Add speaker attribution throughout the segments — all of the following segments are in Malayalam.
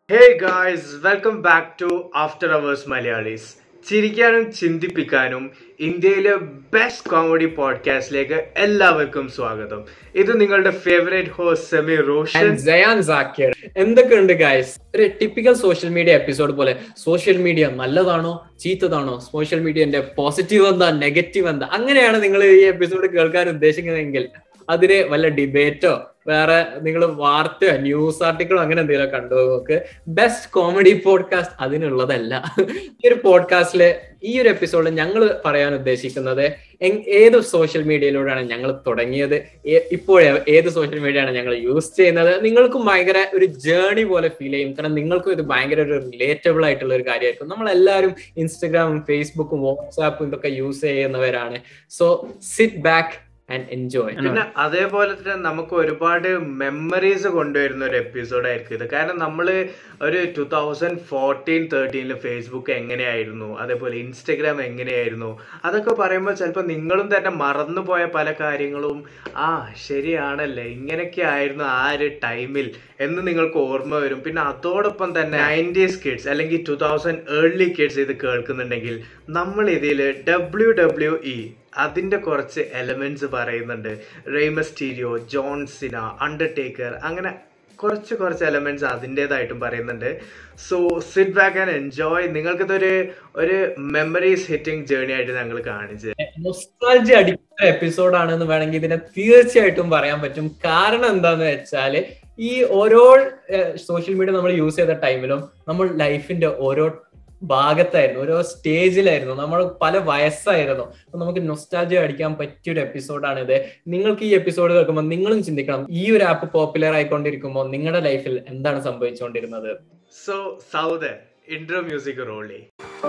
Speaker 1: Hey guys welcome back to after hours Malayalees ചിരിക്കാനും ചിന്തിപ്പിക്കാനും ഇന്ത്യയിലെ ബെസ്റ്റ് കോമഡി പോഡ്കാസ്റ്റിലേക്ക് എല്ലാവർക്കും സ്വാഗതം ഇത് നിങ്ങളുടെ favourite host Semi Roshan
Speaker 2: and Sayan Zakir എന്തൊക്കെയുണ്ട് ഗായ്സ് ഒരു ടിപ്പിക്കൽ സോഷ്യൽ മീഡിയ എപ്പിസോഡ് പോലെ സോഷ്യൽ മീഡിയ നല്ലതാണോ ചീത്തതാണോ സോഷ്യൽ മീഡിയന്റെ പോസിറ്റീവ് എന്താ നെഗറ്റീവ് എന്താ അങ്ങനെയാണ് നിങ്ങൾ ഈ എപ്പിസോഡ് കേൾക്കാൻ ഉദ്ദേശിക്കുന്നതെങ്കിൽ അതിന് വല്ല ഡിബേറ്റോ വേറെ നിങ്ങൾ വാർത്തയോ ന്യൂസ് ആർട്ടിക്കിളോ അങ്ങനെ എന്തെങ്കിലും കണ്ടു നോക്ക് ബെസ്റ്റ് കോമഡി പോഡ്കാസ്റ്റ് അതിനുള്ളതല്ല ഈ ഒരു പോഡ്കാസ്റ്റിലെ ഈ ഒരു എപ്പിസോഡിൽ ഞങ്ങൾ പറയാൻ ഉദ്ദേശിക്കുന്നത് എങ്- ഏത് സോഷ്യൽ മീഡിയയിലൂടെയാണ് ഞങ്ങൾ തുടങ്ങിയത് ഏ- ഇപ്പോൾ ഏത് സോഷ്യൽ മീഡിയയാണ് ഞങ്ങൾ യൂസ് ചെയ്യുന്നത് നിങ്ങൾക്കും ഭയങ്കര ഒരു ജേർണി പോലെ ഫീൽ ചെയ്യും കാരണം നിങ്ങൾക്കും ഇത് ഭയങ്കര ഒരു റിലേറ്റബിൾ ആയിട്ടുള്ള ഒരു കാര്യമായിരിക്കും നമ്മൾ എല്ലാവരും ഇൻസ്റ്റഗ്രാമും ഫേസ്ബുക്കും വാട്സാപ്പും ഇതൊക്കെ യൂസ് ചെയ്യുന്നവരാണ് so sit back and enjoy
Speaker 1: പിന്നെ അതേപോലെ തന്നെ നമുക്ക് ഒരുപാട് മെമ്മറീസ് കൊണ്ടുവരുന്ന ഒരു എപ്പിസോഡ് ആയിരിക്കും ഇത് കാരണം നമ്മൾ ഒരു ടു തൗസൻഡ് ഫോർട്ടീൻ തേർട്ടീനിൽ ഫേസ്ബുക്ക് എങ്ങനെയായിരുന്നു അതേപോലെ ഇൻസ്റ്റഗ്രാം എങ്ങനെയായിരുന്നു അതൊക്കെ പറയുമ്പോൾ ചിലപ്പോൾ നിങ്ങളും തന്നെ മറന്നുപോയ പല കാര്യങ്ങളും ആ ശരിയാണല്ലേ ഇങ്ങനെയൊക്കെ ആയിരുന്നു ആ ഒരു ടൈമിൽ എന്ന് നിങ്ങൾക്ക് ഓർമ്മ വരും പിന്നെ അതോടൊപ്പം തന്നെ നയൻറ്റീസ് കിഡ്സ് അല്ലെങ്കിൽ ടു തൗസൻഡ് ഏർലി കിഡ്സ് ഇത് കേൾക്കുന്നുണ്ടെങ്കിൽ നമ്മൾ ഇതിൽ ഡബ്ല്യു ഡബ്ല്യു ഇ അതിന്റെ കുറച്ച് എലമെന്റ്സ് പറയുന്നുണ്ട് റെയ്മസ്റ്റീരിയോ ജോൺസിന അണ്ടർടേക്കർ അങ്ങനെ കുറച്ച് കുറച്ച് എലമെന്റ്സ് അതിൻ്റെതായിട്ടും പറയുന്നുണ്ട് so sit back and enjoy നിങ്ങൾക്കിതൊരു ഒരു മെമ്മറീസ് ഹിറ്റിംഗ് ജേർണി ആയിട്ട് ഞങ്ങൾ കാണിച്ചത്
Speaker 2: നൊസ്റ്റാൾജി അടിക്കുന്ന എപ്പിസോഡാണ് എന്ന് വേണമെങ്കിൽ ഇതിനെ തീർച്ചയായിട്ടും പറയാൻ പറ്റും കാരണം എന്താന്ന് വെച്ചാല് ഈ ഓരോ സോഷ്യൽ മീഡിയ നമ്മൾ യൂസ് ചെയ്ത ടൈമിലും നമ്മൾ ലൈഫിന്റെ ഓരോ ഭാഗത്തായിരുന്നു ഓരോ സ്റ്റേജിലായിരുന്നു നമ്മൾ പല വയസ്സായിരുന്നു അപ്പൊ നമുക്ക് നൊസ്റ്റാൾജി അടിക്കാൻ പറ്റിയ ഒരു എപ്പിസോഡാണ് ഇത് നിങ്ങൾക്ക് ഈ എപ്പിസോഡ് കേൾക്കുമ്പോൾ നിങ്ങളും ചിന്തിക്കണം ഈ ഒരു ആപ്പ് പോപ്പുലർ ആയിക്കൊണ്ടിരിക്കുമ്പോൾ നിങ്ങളുടെ ലൈഫിൽ എന്താണ് സംഭവിച്ചുകൊണ്ടിരുന്നത്
Speaker 1: സോ സൗദ് ഇൻട്രോ മ്യൂസിക് റോളി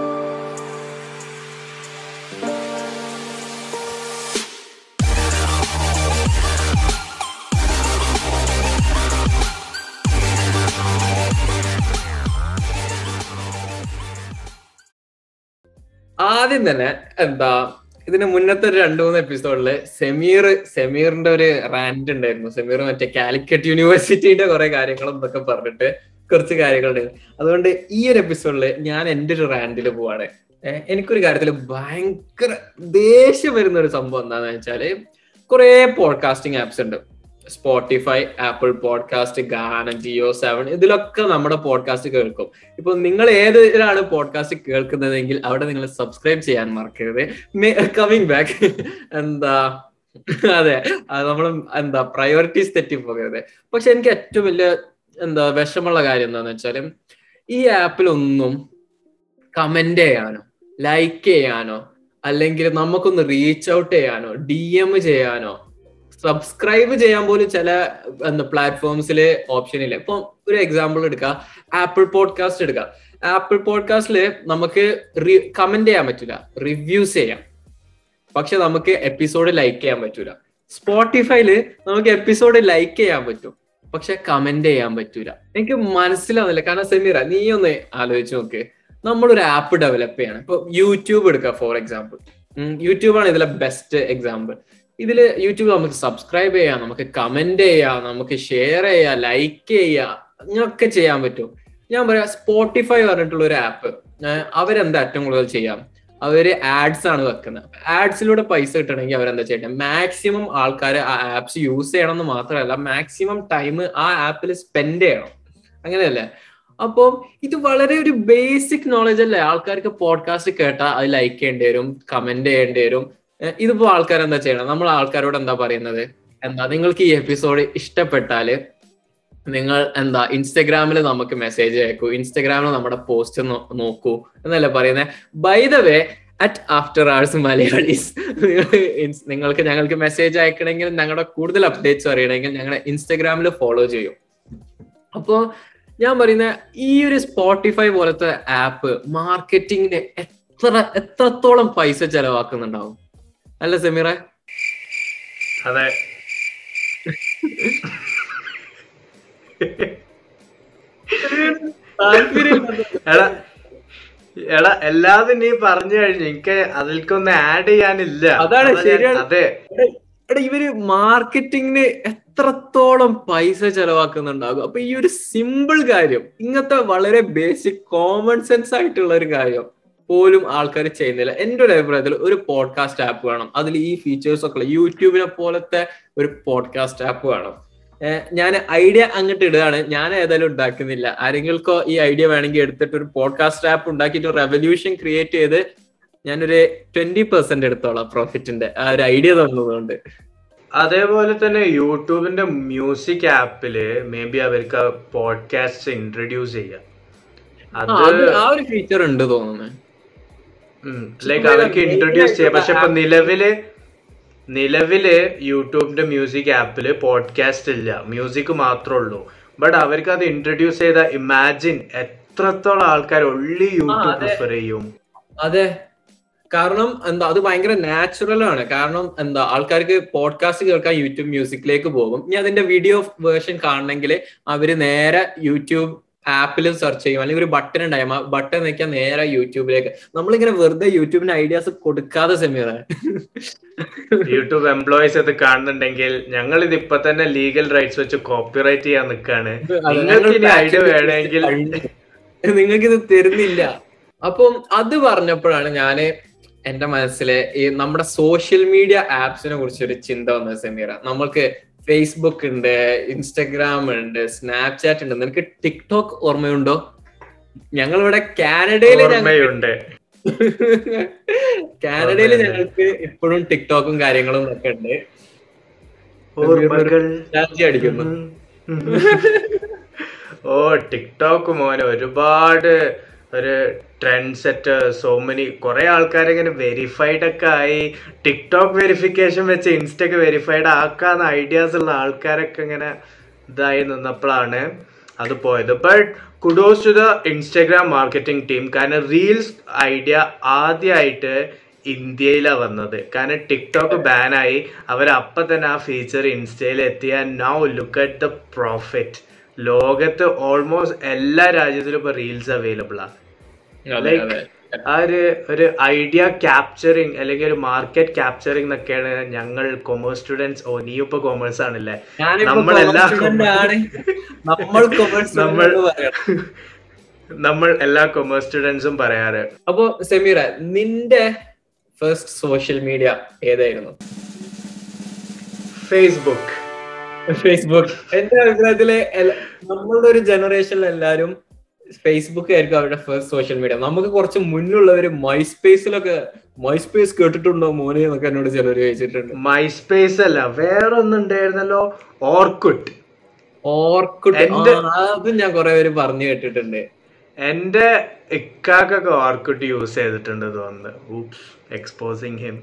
Speaker 2: ആദ്യം തന്നെ എന്താ ഇതിന് മുന്നത്തെ ഒരു രണ്ടു മൂന്ന് എപ്പിസോഡില് സെമീർ സെമീറിന്റെ ഒരു റാൻഡ് ഉണ്ടായിരുന്നു സെമീർ മറ്റേ കാലിക്കറ്റ് യൂണിവേഴ്സിറ്റിയുടെ കുറെ കാര്യങ്ങളും എന്നൊക്കെ പറഞ്ഞിട്ട് കുറച്ച് കാര്യങ്ങളുണ്ട് അതുകൊണ്ട് ഈ ഒരു എപ്പിസോഡില് ഞാൻ എൻ്റെ ഒരു റാൻഡിൽ പോവാണ് ഏഹ് എനിക്കൊരു കാര്യത്തിൽ ഭയങ്കര ദേഷ്യം വരുന്ന ഒരു സംഭവം എന്താന്ന് വെച്ചാല് കുറെ പോഡ്കാസ്റ്റിംഗ് ആപ്സ് ഉണ്ട് Spotify Apple podcast Gaana Jio seven ഇതിലൊക്കെ നമ്മുടെ പോഡ്കാസ്റ്റ് കേൾക്കും ഇപ്പൊ നിങ്ങൾ ഏതിലാണ് പോഡ്കാസ്റ്റ് കേൾക്കുന്നതെങ്കിൽ അവിടെ നിങ്ങൾ സബ്സ്ക്രൈബ് ചെയ്യാൻ മറക്കരുത് കമ്മിങ് ബാക്ക് എന്താ അതെ നമ്മൾ എന്താ പ്രയോറിറ്റീസ് തെറ്റി പോകരുത് പക്ഷെ എനിക്ക് ഏറ്റവും വലിയ എന്താ വിഷമുള്ള കാര്യം എന്താന്ന് വെച്ചാല് ഈ ആപ്പിലൊന്നും കമന്റ് ചെയ്യാനോ ലൈക്ക് ചെയ്യാനോ അല്ലെങ്കിൽ നമുക്കൊന്ന് റീച്ച് ഔട്ട് ചെയ്യാനോ ഡി എം ചെയ്യാനോ സബ്സ്ക്രൈബ് ചെയ്യാൻ പോലും ചില എന്താ പ്ലാറ്റ്ഫോംസിൽ ഓപ്ഷൻ ഇല്ല ഇപ്പൊ ഒരു എക്സാമ്പിൾ എടുക്കുക ആപ്പിൾ പോഡ്കാസ്റ്റ് എടുക്കുക ആപ്പിൾ പോഡ്കാസ്റ്റില് നമുക്ക് കമന്റ് ചെയ്യാൻ പറ്റില്ല റിവ്യൂസ് ചെയ്യാം പക്ഷെ നമുക്ക് എപ്പിസോഡ് ലൈക്ക് ചെയ്യാൻ പറ്റൂല സ്പോട്ടിഫൈല് നമുക്ക് എപ്പിസോഡ് ലൈക്ക് ചെയ്യാൻ പറ്റും പക്ഷെ കമന്റ് ചെയ്യാൻ പറ്റൂല എനിക്ക് മനസ്സിലാവുന്നില്ല കാരണം സെമീറ നീ ഒന്ന് ആലോചിച്ച് നോക്ക് നമ്മളൊരു ആപ്പ് ഡെവലപ്പ് ചെയ്യണം ഇപ്പൊ യൂട്യൂബ് എടുക്കുക ഫോർ എക്സാമ്പിൾ യൂട്യൂബാണ് ഇതിലെ ബെസ്റ്റ് എക്സാമ്പിൾ ഇതിൽ യൂട്യൂബ് നമുക്ക് സബ്സ്ക്രൈബ് ചെയ്യാം നമുക്ക് കമന്റ് ചെയ്യാം നമുക്ക് ഷെയർ ചെയ്യാം ലൈക്ക് ചെയ്യാം അങ്ങനെയൊക്കെ ചെയ്യാൻ പറ്റും ഞാൻ പറയാം സ്പോട്ടിഫൈ പറഞ്ഞിട്ടുള്ള ഒരു ആപ്പ് അവരെന്താ ഏറ്റവും കൂടുതൽ ചെയ്യാം അവര് ആഡ്സ് ആണ് വെക്കുന്നത് ആഡ്സിലൂടെ പൈസ കിട്ടണമെങ്കിൽ അവരെന്താ ചെയ്യട്ടെ മാക്സിമം ആൾക്കാർ ആ ആപ്സ് യൂസ് ചെയ്യണം എന്ന് മാത്രമല്ല മാക്സിമം ടൈം ആ ആപ്പിൽ സ്പെൻഡ് ചെയ്യണം അങ്ങനെയല്ലേ അപ്പം ഇത് വളരെ ഒരു ബേസിക് നോളജ് അല്ലേ ആൾക്കാർക്ക് പോഡ്കാസ്റ്റ് കേട്ടാൽ അത് ലൈക്ക് ചെയ്യേണ്ടി വരും കമന്റ് ചെയ്യേണ്ടി വരും ഏഹ് ഇതിപ്പോ ആൾക്കാർ എന്താ ചെയ്യണം നമ്മൾ ആൾക്കാരോട് എന്താ പറയുന്നത് എന്താ നിങ്ങൾക്ക് ഈ എപ്പിസോഡ് ഇഷ്ടപ്പെട്ടാല് നിങ്ങൾ എന്താ ഇൻസ്റ്റഗ്രാമിൽ നമുക്ക് മെസ്സേജ് അയക്കൂ ഇൻസ്റ്റഗ്രാമിൽ നമ്മുടെ പോസ്റ്റ് നോക്കൂ എന്നല്ലേ പറയുന്നത് by the way at after hours Malayalees നിങ്ങൾക്ക് ഞങ്ങൾക്ക് മെസ്സേജ് അയക്കണമെങ്കിൽ ഞങ്ങളുടെ കൂടുതൽ അപ്ഡേറ്റ്സ് അറിയണമെങ്കിൽ ഞങ്ങളുടെ ഇൻസ്റ്റഗ്രാമിൽ ഫോളോ ചെയ്യും അപ്പോ ഞാൻ പറയുന്ന ഈ ഒരു സ്പോട്ടിഫൈ പോലത്തെ ആപ്പ് മാർക്കറ്റിങ്ങിന് എത്ര എത്രത്തോളം പൈസ ചെലവാക്കുന്നുണ്ടാവും അല്ല സെമീറ
Speaker 1: അതെ എടാ എടാ എല്ലാതും നീ പറഞ്ഞു കഴിഞ്ഞു എനിക്ക് അതിൽക്കൊന്നും ആഡ് ചെയ്യാനില്ല
Speaker 2: അതാണ്
Speaker 1: അതാ ഞാൻ-
Speaker 2: ശരിയാണ്.
Speaker 1: അതെ
Speaker 2: എടാ ഇവര് മാർക്കറ്റിങ്ങിന് എത്രത്തോളം പൈസ ചെലവാക്കുന്നുണ്ടാകും അപ്പൊ ഈ ഒരു സിമ്പിൾ കാര്യം ഇങ്ങനത്തെ വളരെ ബേസിക് കോമൺ സെൻസ് ആയിട്ടുള്ള ഒരു കാര്യം പോലും ആൾക്കാർ ചെയ്യുന്നില്ല എന്റെ ഒരു അഭിപ്രായത്തിൽ ഒരു പോഡ്കാസ്റ്റ് ആപ്പ് വേണം അതിൽ ഈ ഫീച്ചേഴ്സ് ഒക്കെ ഉള്ള യൂട്യൂബിനെ പോലത്തെ ഒരു പോഡ്കാസ്റ്റ് ആപ്പ് വേണം ഞാൻ ഐഡിയ അങ്ങോട്ട് ഇടുകയാണ് ഞാൻ ഏതായാലും ഉണ്ടാക്കുന്നില്ല ആരെങ്കിൽക്കോ ഈ ഐഡിയ വേണമെങ്കിൽ എടുത്തിട്ട് ഒരു പോഡ്കാസ്റ്റ് ആപ്പ് ഉണ്ടാക്കിയിട്ട് റെവല്യൂഷൻ ക്രിയേറ്റ് ചെയ്ത് ഞാനൊരു ട്വന്റി പെർസെന്റ് എടുത്തോളാം പ്രോഫിറ്റിന്റെ ആ ഒരു ഐഡിയ തന്നതുകൊണ്ട്
Speaker 1: അതേപോലെ തന്നെ യൂട്യൂബിന്റെ മ്യൂസിക് ആപ്പില് മേ ബി അവർക്ക് പോഡ്കാസ്റ്റ് ഇൻട്രൊഡ്യൂസ് ചെയ്യാം
Speaker 2: ആ,
Speaker 1: അത്
Speaker 2: അത് ആ ഒരു ഫീച്ചർ ഉണ്ട് തോന്നുന്നു
Speaker 1: ലൈക്ക് അവർക്ക് ഇൻട്രൊഡ്യൂസ് ചെയ്യാം പക്ഷെ ഇപ്പൊ നിലവില് നിലവില് യൂട്യൂബിന്റെ മ്യൂസിക് ആപ്പില് പോഡ്കാസ്റ്റ് ഇല്ല മ്യൂസിക് മാത്രമേ ഉള്ളൂ ബട്ട് അവർക്ക് അത് ഇൻട്രൊഡ്യൂസ് ചെയ്ത ഇമാജിൻ എത്രത്തോളം ആൾക്കാർ ഒള്ളി യൂട്യൂബ്
Speaker 2: അതെ.
Speaker 1: പ്രിഫർ ചെയ്യും
Speaker 2: അതെ കാരണം എന്താ അത് ഭയങ്കര നാച്ചുറൽ ആണ് കാരണം എന്താ ആൾക്കാർക്ക് പോഡ്കാസ്റ്റ് കേൾക്കാൻ യൂട്യൂബ് മ്യൂസിക്കിലേക്ക് പോകും ഇനി അതിന്റെ വീഡിയോ വേർഷൻ കാണണമെങ്കിൽ അവര് നേരെ യൂട്യൂബ് ആപ്പിലും സെർച്ച് ചെയ്യും അല്ലെങ്കിൽ ഒരു ബട്ടൺ ഉണ്ടായും ആ ബട്ടൺ നിൽക്കാൻ നേരെ യൂട്യൂബിലേക്ക് നമ്മളിങ്ങനെ വെറുതെ യൂട്യൂബിന് ഐഡിയാസ് കൊടുക്കാതെ സമീറ
Speaker 1: യൂട്യൂബ് എംപ്ലോയീസ് ഇത് കാണുന്നുണ്ടെങ്കിൽ ഞങ്ങൾ ഇത് ഇപ്പൊ തന്നെ ലീഗൽ റൈറ്റ്സ് വെച്ച് കോപ്പിറൈറ്റ് ചെയ്യാൻ നിൽക്കാണ് നിങ്ങൾക്ക് ഇനി ഐഡിയ വേണമെങ്കിൽ
Speaker 2: നിങ്ങൾക്ക് ഇത് തരുന്നില്ല അപ്പം അത് പറഞ്ഞപ്പോഴാണ് ഞാന് എന്റെ മനസ്സിലെ ഈ നമ്മുടെ സോഷ്യൽ മീഡിയ ആപ്സിനെ കുറിച്ച് ഒരു ചിന്ത വന്നത് സമീറ നമ്മൾക്ക് ഫേസ്ബുക്ക് ഉണ്ട് ഇൻസ്റ്റഗ്രാം ഉണ്ട് സ്നാപ്ചാറ്റ് ഉണ്ട് നിനക്ക് ടിക്ടോക്ക് ഓർമ്മയുണ്ടോ ഞങ്ങളിവിടെ കാനഡയിൽ
Speaker 1: ഓർമ്മയുണ്ട്
Speaker 2: കാനഡയിൽ ഞങ്ങൾക്ക് ഇപ്പോഴും ടിക്ടോക്കും കാര്യങ്ങളും ഒക്കെ ഉണ്ട്
Speaker 1: ഓർമ്മകൾ
Speaker 2: രാജി അടിക്കുന്നു
Speaker 1: ഓ ടിക്ടോക്ക് മോനെ ഒരുപാട് ഒരു ട്രെൻഡ് സെറ്റ് സോ മെനി കുറെ ആൾക്കാർ ഇങ്ങനെ വെരിഫൈഡ് ഒക്കെ ആയി ടിക്ടോക്ക് വെരിഫിക്കേഷൻ വെച്ച് ഇൻസ്റ്റക്ക് വെരിഫൈഡ് ആക്കാന്ന് ഐഡിയാസ് ഉള്ള ആൾക്കാരൊക്കെ ഇങ്ങനെ ഇതായി നിന്നപ്പോഴാണ് അത് പോയത് but kudos to the Instagram marketing team കാരണം റീൽസ് ഐഡിയ ആദ്യമായിട്ട് ഇന്ത്യയിലാണ് വന്നത് കാരണം ടിക്ടോക്ക് ബാനായി അവർ അപ്പം തന്നെ ആ ഫീച്ചർ ഇൻസ്റ്റയിൽ എത്തിയ now look at the profit ലോകത്ത് ഓൾമോസ്റ്റ് എല്ലാ രാജ്യത്തിലും ഇപ്പൊ റീൽസ് അവൈലബിൾ ആണ്
Speaker 2: അതെ
Speaker 1: Like,
Speaker 2: അതെ
Speaker 1: ആ ഒരു ഒരു ഐഡിയ ക്യാപ്ചറിങ് അല്ലെങ്കിൽ ഒരു മാർക്കറ്റ് ക്യാപ്ചറിങ് എന്നൊക്കെയാണ് ഞങ്ങൾ കൊമേഴ്സ് സ്റ്റുഡൻസ് ഓ നീ ഇപ്പൊ കൊമേഴ്സ് ആണല്ലേ
Speaker 2: ഞാനിപ്പോ
Speaker 1: നമ്മളെല്ലാ
Speaker 2: commerce student ആണ്. നമ്മൾ commerce student
Speaker 1: നമ്മൾ
Speaker 2: എന്ന് പറയണം.
Speaker 1: നമ്മൾ എല്ലാ കൊമേഴ്സ് സ്റ്റുഡൻസും പറയാറ്
Speaker 2: അപ്പൊ സെമീറ നിന്റെ ഫസ്റ്റ് സോഷ്യൽ മീഡിയ ഏതായിരുന്നു
Speaker 1: ഫേസ്ബുക്ക്
Speaker 2: ഫേസ്ബുക്ക് എന്റെ അഭിപ്രായത്തില് എല്ല- നമ്മളുടെ ഒരു ജനറേഷനിൽ എല്ലാരും ഫേസ്ബുക്ക് ആയിരിക്കും അവരുടെ ഫസ്റ്റ് സോഷ്യൽ മീഡിയ നമുക്ക് കുറച്ച് മുന്നുള്ളവര് മൈസ്പേസിലൊക്കെ മൈസ്പേസ് കേട്ടിട്ടുണ്ടോ മോനെ എന്നൊക്കെ എന്നോട് ചിലർ ചോദിച്ചിട്ടുണ്ട്
Speaker 1: മൈസ്പേസ് അല്ല വേറൊന്നുണ്ടായിരുന്നല്ലോ ഓർക്കുട്ട്
Speaker 2: ഓർക്കുട്ട്
Speaker 1: എന്റെ-
Speaker 2: അതും ഞാൻ കുറെ പേര് പറഞ്ഞു കേട്ടിട്ടുണ്ട്
Speaker 1: എന്റെ ഇക്കാക്കൊക്കെ ഓർക്കുട്ട് യൂസ് ചെയ്തിട്ടുണ്ട് തോന്നുന്നു ഊപ്സ് എക്സ്പോസിങ് ഹിം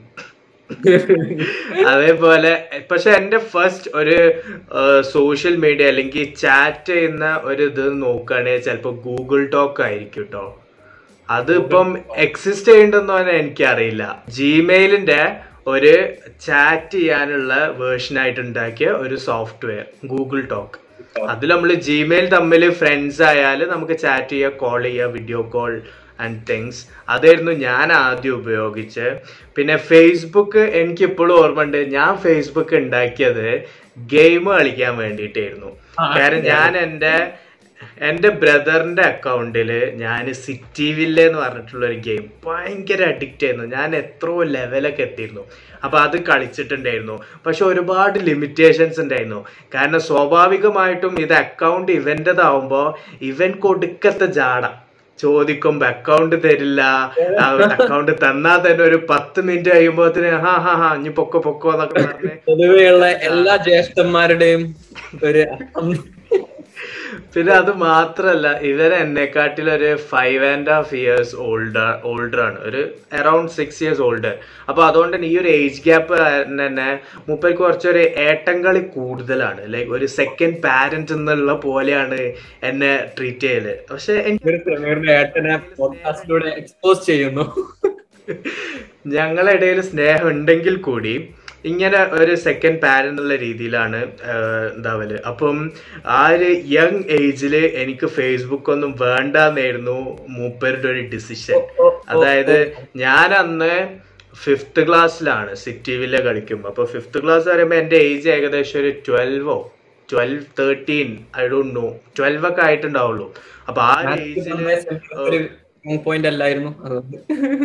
Speaker 1: അതേപോലെ പക്ഷെ എന്റെ ഫസ്റ്റ് ഒരു സോഷ്യൽ മീഡിയ അല്ലെങ്കിൽ ചാറ്റ് ചെയ്യുന്ന ഒരു ഇത് നോക്കുകയാണെങ്കിൽ ചിലപ്പോ ഗൂഗിൾ ടോക്ക് ആയിരിക്കും കേട്ടോ അതിപ്പം എക്സിസ്റ്റ് ചെയ്യുന്നുണ്ടോ എന്ന് എനിക്കറിയില്ല ജിമെയിലിന്റെ ഒരു ചാറ്റ് ചെയ്യാനുള്ള വേർഷൻ ആയിട്ട് ഉണ്ടാക്കിയ ഒരു സോഫ്റ്റ്വെയർ ഗൂഗിൾ ടോക്ക് അതിൽ നമ്മൾ ജിമെയിൽ തമ്മിൽ ഫ്രണ്ട്സ് ആയാൽ നമുക്ക് ചാറ്റ് ചെയ്യുക കോൾ ചെയ്യുക വീഡിയോ കോൾ ആൻഡ് തിങ്സ് അതായിരുന്നു ഞാൻ ആദ്യം ഉപയോഗിച്ച് പിന്നെ ഫേസ്ബുക്ക് എനിക്ക് ഇപ്പോഴും ഓർമ്മയുണ്ട് ഞാൻ ഫേസ്ബുക്ക് ഉണ്ടാക്കിയത് ഗെയിം കളിക്കാൻ വേണ്ടിയിട്ടായിരുന്നു
Speaker 2: ആ,
Speaker 1: കാരണം ഞാൻ എൻ്റെ എൻ്റെ ബ്രദറിന്റെ അക്കൗണ്ടില് ഞാൻ സിറ്റി വില്ല എന്ന് പറഞ്ഞിട്ടുള്ള ഒരു ഗെയിം ഭയങ്കര അഡിക്റ്റ് ആയിരുന്നു ഞാൻ എത്രയോ ലെവലൊക്കെ എത്തിയിരുന്നു അപ്പൊ അത് കളിച്ചിട്ടുണ്ടായിരുന്നു പക്ഷെ ഒരുപാട് ലിമിറ്റേഷൻസ് ഉണ്ടായിരുന്നു കാരണം സ്വാഭാവികമായിട്ടും ഇത് അക്കൗണ്ട് ഇവന്റേതാവുമ്പോ ഇവൻ കൊടുക്കത്തെ ജാട ചോദിക്കുമ്പോ അക്കൗണ്ട് തരില്ല അക്കൗണ്ട് തന്നാൽ തന്നെ ഒരു പത്ത് മിനിറ്റ് കഴിയുമ്പോത്തിന് ഹാ ഹാ ഹാ ഇനി പൊക്കോ പൊക്കോ എന്നൊക്കെ പറഞ്ഞ്
Speaker 2: പൊതുവെയുള്ള എല്ലാ ജ്യേഷ്ഠന്മാരുടെയും ഒരു
Speaker 1: പിന്നെ അത് മാത്രല്ല ഇവർ എന്നെക്കാട്ടിൽ ഒരു five and half years older older ആണ് ഒരു അറൌണ്ട് സിക്സ് ഇയേഴ്സ് ഓൾഡർ അപ്പൊ അതുകൊണ്ട് തന്നെ ഈ ഒരു ഏജ് ഗ്യാപ്പ് തന്നെ മുപ്പർക്ക് കുറച്ചൊരു ഏട്ടംകളി കൂടുതലാണ് ലൈക്ക് ഒരു സെക്കൻഡ് പാരന്റ് എന്നുള്ള പോലെയാണ് എന്നെ ട്രീറ്റ് ചെയ്യല് പക്ഷെ എനിക്ക്
Speaker 2: ഒരു സമീറിന്റെ ഏട്ടനെ പോഡ്കാസ്റ്റിലൂടെ എക്സ്പോസ് ചെയ്യുന്നു
Speaker 1: ഞങ്ങളുടെ ഇടയിൽ സ്നേഹം ഉണ്ടെങ്കിൽ കൂടി ഇങ്ങനെ ഒരു സെക്കൻഡ് പാരന്റ് എന്നുള്ള രീതിയിലാണ് ആഹ്, എന്താവല് അപ്പം ആ ഒരു യങ് ഏജില് എനിക്ക് ഫേസ്ബുക്ക് ഒന്നും വേണ്ടെന്നായിരുന്നു മൂപ്പരുടെ ഒരു ഡിസിഷൻ അതായത് ഞാൻ അന്ന് ഫിഫ്ത്ത് ക്ലാസ്സിലാണ് സിറ്റി വില്ല കളിക്കുമ്പോൾ അപ്പോൾ ഫിഫ്ത്ത് ക്ലാസ് പറയുമ്പോൾ എൻ്റെ ഏജ് ഏകദേശം ഒരു ട്വൽവോ twelve thirteen I don't know twelve ഒക്കെ ആയിട്ടുണ്ടാവുള്ളൂ അപ്പൊ ആ ഏജില്
Speaker 2: പോയിന്റ് അല്ലായിരുന്നു അതുകൊണ്ട്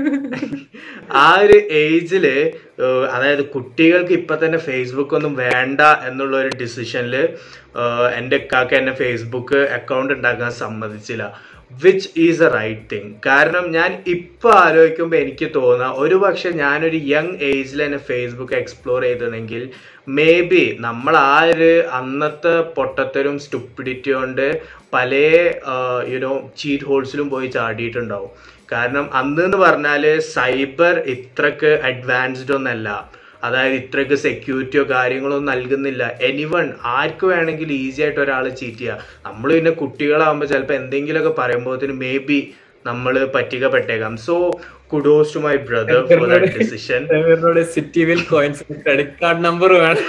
Speaker 1: ആ ഒരു ഏജില് ഏഹ് അതായത് കുട്ടികൾക്ക് ഇപ്പൊ തന്നെ ഫേസ്ബുക്ക് ഒന്നും വേണ്ട എന്നുള്ള ഒരു ഡിസിഷനില് എൻ്റെ ഇക്കാക്ക് എന്നെ ഫേസ്ബുക്ക് അക്കൗണ്ട് ഉണ്ടാക്കാൻ സമ്മതിച്ചില്ല which is a right thing കാരണം ഞാൻ ഇപ്പൊ ആലോചിക്കുമ്പോൾ എനിക്ക് തോന്നാം ഒരു പക്ഷെ ഞാനൊരു യങ് ഏജിൽ തന്നെ ഫേസ്ബുക്ക് എക്സ്പ്ലോർ ചെയ്തിരുന്നെങ്കിൽ മേ ബി നമ്മൾ ആ ഒരു അന്നത്തെ പൊട്ടത്തരും സ്റ്റുപ്പിഡിറ്റി കൊണ്ട് പല യുനോ ചീറ്റ് ഹോൾസിലും പോയി ചാടിയിട്ടുണ്ടാവും കാരണം അന്ന് എന്ന് പറഞ്ഞാല് സൈബർ ഇത്രക്ക് അഡ്വാൻസ്ഡ് ഒന്നല്ല അതായത് ഇത്രക്ക് സെക്യൂരിറ്റിയോ കാര്യങ്ങളോ നൽകുന്നില്ല എനിവൺ ആർക്ക് വേണമെങ്കിലും ഈസി ആയിട്ട് ഒരാൾ ചീറ്റ് ചെയ്യാം നമ്മൾ പിന്നെ കുട്ടികളാകുമ്പോൾ ചിലപ്പോൾ എന്തെങ്കിലുമൊക്കെ പറയുമ്പോഴത്തേന് മേ ബി നമ്മൾ പറ്റിക്കപ്പെട്ടേക്കാം so kudos to my brother for that decision
Speaker 2: സെമീറിനോട് CityVille coins credit card number വേണം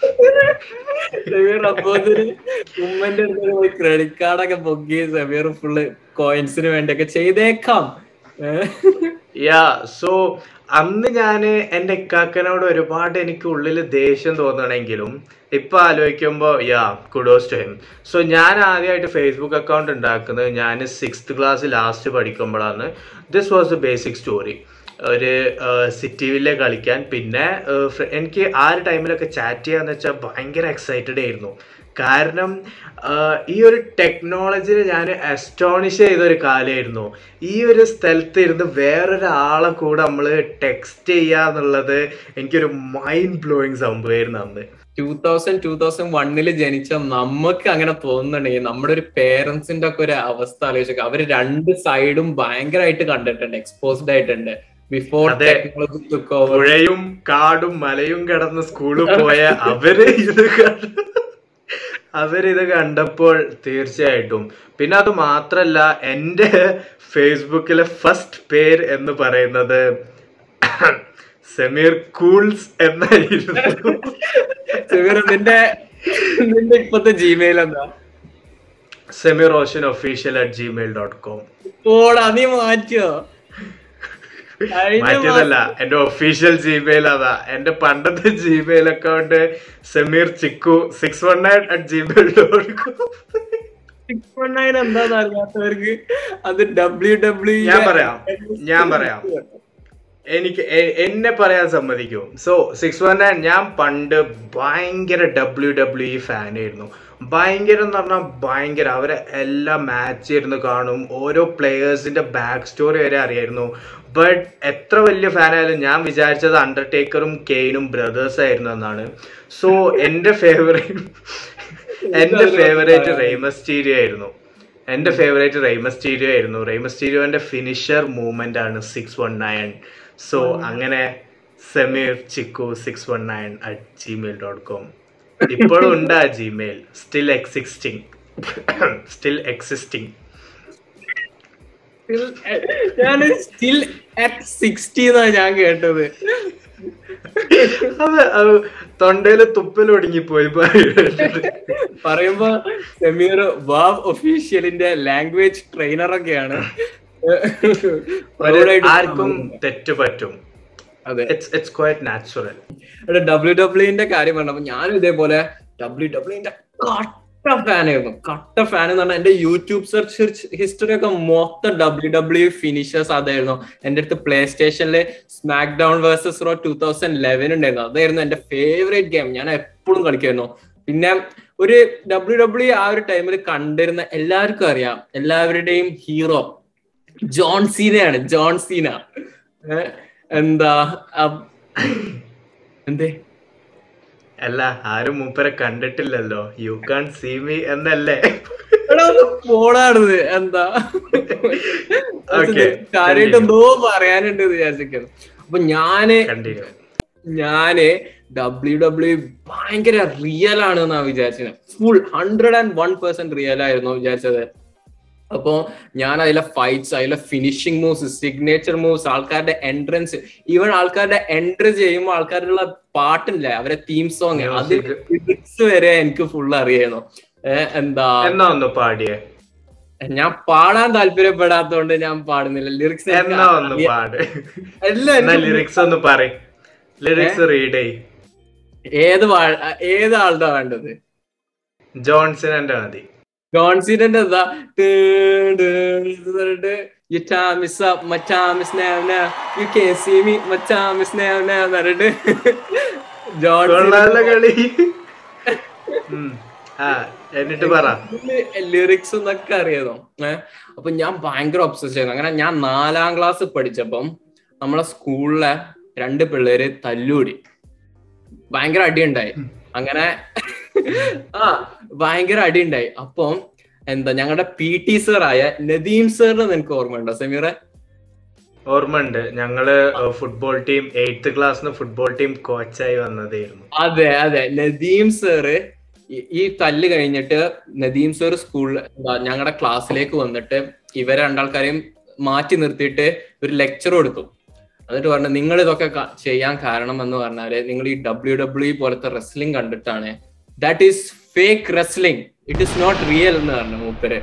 Speaker 2: സെമീർ അപ്പോത്തിന് ഉമ്മന്റെ അടുത്ത് പോയി ക്രെഡിറ്റ് കാർഡൊക്കെ പൊക്കി സെമീർ ഫുള്ള് കോയിൻസിന് വേണ്ടിയൊക്കെ ചെയ്തേക്കാം ഏഹ്
Speaker 1: യാ സോ അന്ന് ഞാൻ എൻ്റെ ഇക്കാക്കനോട് ഒരുപാട് എനിക്ക് ഉള്ളിൽ ദേഷ്യം തോന്നണമെങ്കിലും ഇപ്പൊ ആലോചിക്കുമ്പോ yeah kudos to him so ഞാൻ ആദ്യമായിട്ട് ഫേസ്ബുക്ക് അക്കൗണ്ട് ഉണ്ടാക്കുന്നത് ഞാൻ സിക്സ്ത് ക്ലാസ് ലാസ്റ്റ് പഠിക്കുമ്പോഴാണ് this was a basic story ഒരു സിറ്റി വില്ലെ കളിക്കാൻ പിന്നെ ഏഹ്, ഫ്ര- എനിക്ക് ആ ഒരു ടൈമിലൊക്കെ ചാറ്റ് ചെയ്യാന്ന് വെച്ചാൽ ഭയങ്കര എക്സൈറ്റഡ് ആയിരുന്നു കാരണം ആഹ്, ഈ ഒരു ടെക്നോളജിയിൽ ഞാൻ അസ്റ്റോണിഷ് ചെയ്ത ഒരു കാലമായിരുന്നു ഈ ഒരു സ്ഥലത്ത് ഇരുന്ന് വേറൊരാളെ കൂടെ നമ്മൾ ടെക്സ്റ്റ് ചെയ്യുക എന്നുള്ളത് എനിക്കൊരു മൈൻഡ് ബ്ലോയിങ് സംഭവമായിരുന്നു അന്ന്
Speaker 2: ടൂ തൗസൻഡ് ടൂ തൗസൻഡ് വണ്ണില് ജനിച്ച നമുക്ക് അങ്ങനെ തോന്നുന്നുണ്ടെങ്കിൽ നമ്മുടെ ഒരു പേരൻസിന്റെ ഒക്കെ ഒരു അവസ്ഥ ആലോചിച്ചൊക്കെ അവര് രണ്ട് സൈഡും ഭയങ്കരമായിട്ട് കണ്ടിട്ടുണ്ട് എക്സ്പോസ്ഡ് ആയിട്ടുണ്ട് ബിഫോർ
Speaker 1: അതെ.
Speaker 2: ടെക്നോളജി ടുക്ക് ഓവർ
Speaker 1: പുഴയും കാടും മലയും കടന്ന് സ്കൂളിൽ പോയ അവര് ഇത് കണ്ട അവരിത് കണ്ടപ്പോൾ തീർച്ചയായിട്ടും പിന്നെ അത് മാത്രല്ല എൻ്റെ ഫേസ്ബുക്കിലെ ഫസ്റ്റ് പേര് എന്ന് പറയുന്നത് സമീർ കൂൾസ് എന്നായിരുന്നു
Speaker 2: സെമീർ നിന്റെ നിന്റെ ഇപ്പത്തെ ജിമെയിൽ എന്താ
Speaker 1: Sameer Roshan official at Gmail dot com
Speaker 2: ഓടാ നീ മാറ്റിയോ കഴിഞ്ഞ
Speaker 1: മാറ്റിയതല്ല എന്റെ ഒഫീഷ്യൽ ജിമെയിൽ അതാ എന്റെ പണ്ടത്തെ Gmail account Sameer Chikku six one nine at Gmail dot com
Speaker 2: six one nine എന്താന്ന് അറിയാത്തവർക്ക് അത് ഡബ്ല്യു ഡബ്ല്യു
Speaker 1: ഞാൻ പറയാം. ഞാൻ പറയാം. എനിക്ക് എ- എന്നെ പറയാൻ സമ്മതിക്കും സോ സിക്സ് വൺ നയൻ ഞാൻ പണ്ട് ഭയങ്കര ഡബ്ല്യു ഡബ്ല്യു ഇ ഫാനായിരുന്നു ഭയങ്കര എന്ന് പറഞ്ഞാൽ ഭയങ്കര അവരെ എല്ലാ മാച്ച് ഇരുന്ന് കാണും ഓരോ പ്ലേയേഴ്സിന്റെ ബാക്ക് സ്റ്റോറി വരെ അറിയായിരുന്നു ബട്ട് എത്ര വലിയ ഫാനായാലും ഞാൻ വിചാരിച്ചത് അണ്ടർടേക്കറും കെയിനും ബ്രദേഴ്സ് ആയിരുന്നു എന്നാണ് സോ എന്റെ ഫേവറേറ്റ് എന്റെ ഫേവറേറ്റ് റെയ്മസ്റ്റീരിയോ ആയിരുന്നു എന്റെ ഫേവറേറ്റ് റെയ്മസ്റ്റീരിയോ ആയിരുന്നു റെയ്മസ്റ്റീരിയോന്റെ ഫിനിഷർ മൂവ്മെന്റ് ആണ് സിക്സ് വൺ നയൻ സോ അങ്ങനെ Sameer Chikku six one nine at Gmail dot com ഇപ്പോഴും ഉണ്ട് ആ Gmail still existing still existing
Speaker 2: ഞാൻ സ്റ്റിൽ അറ്റ് സിക്സ്റ്റി എന്നാ ഞാൻ കേട്ടത്
Speaker 1: അത് അത് തൊണ്ടയില് തുപ്പൽ ഒടുങ്ങിപ്പോയി
Speaker 2: പറയുമ്പോ സമീർ വാവ് ഒഫീഷ്യലിന്റെ ലാംഗ്വേജ് ട്രെയിനർ ഒക്കെയാണ് Proud ആയിട്ട്
Speaker 1: ആർക്കും തെറ്റ് പറ്റും
Speaker 2: അതെ
Speaker 1: ഇറ്റ്സ് ഇറ്റ്സ് ക്വൈറ്റ് നാച്ചുറൽ
Speaker 2: ഇവിടെ ഡബ്ല്യു ഡബ്ല്യുന്റെ കാര്യം പറഞ്ഞപ്പോ ഞാനും ഇതേപോലെ ഡബ്ല്യു ഡബ്ല്യുന്റെ കട്ട ഫാൻ ആയിരുന്നു കട്ട ഫാൻ എന്ന് പറഞ്ഞാൽ എന്റെ യൂട്യൂബ് സെർച്ച് ഹിസ്റ്ററി ഒക്കെ മൊത്തം ഡബ്ല്യു ഡബ്ല്യു ഫിനിഷേഴ്സ് അതായിരുന്നു എന്റെ അടുത്ത് പ്ലേ സ്റ്റേഷനില് SmackDown versus raw two thousand eleven ഉണ്ടായിരുന്നു അതായിരുന്നു എന്റെ ഫേവറേറ്റ് ഗെയിം ഞാൻ എപ്പോഴും കളിക്കായിരുന്നു പിന്നെ ഒരു ഡബ്ല്യു ഡബ്ല്യു ആ ഒരു ടൈമിൽ കണ്ടിരുന്ന എല്ലാവർക്കും അറിയാം എല്ലാവരുടെയും ഹീറോ ജോൺ സീനയാണ് ജോൺ സീന ഏഹ് എന്താ അഹ് എന്തേ
Speaker 1: അല്ല ആരും മൂപ്പരെ കണ്ടിട്ടില്ലല്ലോ യു കാൺ സീ മീ എന്നല്ലേ
Speaker 2: എടാ ഒന്ന് പോടാണത് എന്താ
Speaker 1: Okay,
Speaker 2: കാര്യമായിട്ട് എന്തോ പറയാനുണ്ട് എന്ന് വിചാരിച്ചിരിക്കുന്നു അപ്പൊ ഞാന്
Speaker 1: കണ്ടിന്യൂ
Speaker 2: ഞാന് ഡബ്ല്യു ഡബ്ല്യു ഭയങ്കര റിയൽ ആണ് എന്നാ വിചാരിച്ചത് full hundred and one percent real ആയിരുന്നു വിചാരിച്ചത് അപ്പോ ഞാൻ അതിലെ ഫൈറ്റ്സ് അതിലെ ഫിനിഷിംഗ് മൂവ്സ് സിഗ്നേച്ചർ മൂവ്സ് ആൾക്കാരുടെ എൻട്രൻസ് ഈവൻ ആൾക്കാരുടെ എൻട്രി ചെയ്യുമ്പോൾ ആൾക്കാരുടെ പാട്ടില്ലേ അവരെ തീം സോങ് അതിൽ
Speaker 1: Music.
Speaker 2: ലിറിക്സ് വരെ എനിക്ക് ഫുൾ അറിയണം ഏഹ് എന്താ
Speaker 1: എന്നാ ഒന്ന് പാടിയേ
Speaker 2: ഞാൻ പാടാൻ താല്പര്യപ്പെടാത്തോണ്ട് ഞാൻ പാടുന്നില്ല ലിറിക്സ്
Speaker 1: എന്നാ ഒന്ന് പാട്
Speaker 2: എല്ലാം
Speaker 1: എന്നാ
Speaker 2: എനിക്ക്
Speaker 1: ലിറിക്സ് ഒന്ന് പറ ലിറിക്സ് റീഡ് ചെയ്
Speaker 2: ഏത് വാ- ഏത് ആളുടെ വേണ്ടത്
Speaker 1: ജോൺസന്റെ മതി
Speaker 2: കോൺസിഡന്റ് എന്താ you time is up, my time is now now. You can't see me, my time is now now എന്ന് പറഞ്ഞിട്ട് ജോൺ
Speaker 1: കൊള്ളാനുള്ള കളി ഉം. ആ എന്നിട്ട് പറ
Speaker 2: ലിറിക്സ് എന്നൊക്കെ അറിയാതോ ഏഹ് അപ്പൊ ഞാൻ ഭയങ്കര ഒബ്സസ് ചെയ്യുന്നു അങ്ങനെ ഞാൻ നാലാം ക്ലാസ് പഠിച്ചപ്പം നമ്മളെ സ്കൂളിലെ രണ്ട് പിള്ളേര് തല്ലൂടി ഭയങ്കര അടിയുണ്ടായി അങ്ങനെ ആ ഭയങ്കര അടിയുണ്ടായി അപ്പം എന്താ ഞങ്ങളുടെ പി ടി സർ ആയ നദീം സാറിന് നിനക്ക് ഓർമ്മയുണ്ടോ സമീറെ
Speaker 1: ഓർമ്മ ഉണ്ട് ഞങ്ങള് ഫുട്ബോൾ ടീം എയ്ത്ത് ക്ലാസ്സിന് ഫുട്ബോൾ ടീം കോച്ചായി വന്നതായിരുന്നു
Speaker 2: അതെ അതെ നദീം സാറ് ഈ- ഈ തല്ല് കഴിഞ്ഞിട്ട് നദീം സാർ സ്കൂളിൽ ഞങ്ങളുടെ ക്ലാസ്സിലേക്ക് വന്നിട്ട് ഇവരെ രണ്ടാൾക്കാരെയും മാറ്റി നിർത്തിയിട്ട് ഒരു ലെക്ചർ കൊടുത്തു എന്നിട്ട് പറഞ്ഞു നിങ്ങൾ ഇതൊക്കെ ക- ചെയ്യാൻ കാരണം എന്ന് പറഞ്ഞാല് നിങ്ങൾ ഈ ഡബ്ല്യു ഡബ്ല്യു പോലത്തെ റെസ്ലിംഗ് കണ്ടിട്ടാണ് that is fake wrestling it is not real എന്ന് പറഞ്ഞു മൂപ്പര്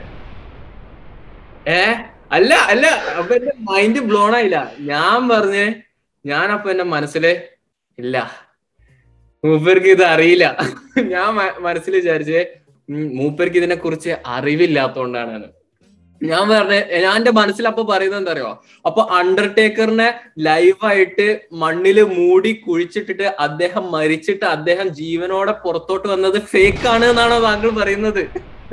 Speaker 2: ഏ അല്ല അല്ല അപ്പൊ എന്റെ മൈൻഡ് ബ്ലോൺ ആയില്ല ഞാൻ പറഞ്ഞ് ഞാൻ അപ്പൊ എന്റെ മനസ്സില് ഇല്ല മൂപ്പർക്ക് ഇത് അറിയില്ല ഞാൻ മ- മനസ്സിൽ വിചാരിച്ച് ഉം, മൂപ്പർക്ക് ഇതിനെ കുറിച്ച് അറിവില്ലാത്തോണ്ടാണ് ഞാൻ പറഞ്ഞ ഞാൻ എന്റെ മനസ്സിൽ അപ്പൊ പറയുന്നത് എന്താ അറിയോ അപ്പൊ അണ്ടർടേക്കറിനെ ലൈവായിട്ട് മണ്ണില് മൂടി കുഴിച്ചിട്ടിട്ട് അദ്ദേഹം മരിച്ചിട്ട് അദ്ദേഹം ജീവനോടെ പുറത്തോട്ട് വന്നത് ഫേക്ക് ആണ് എന്നാണോ താങ്കൾ പറയുന്നത്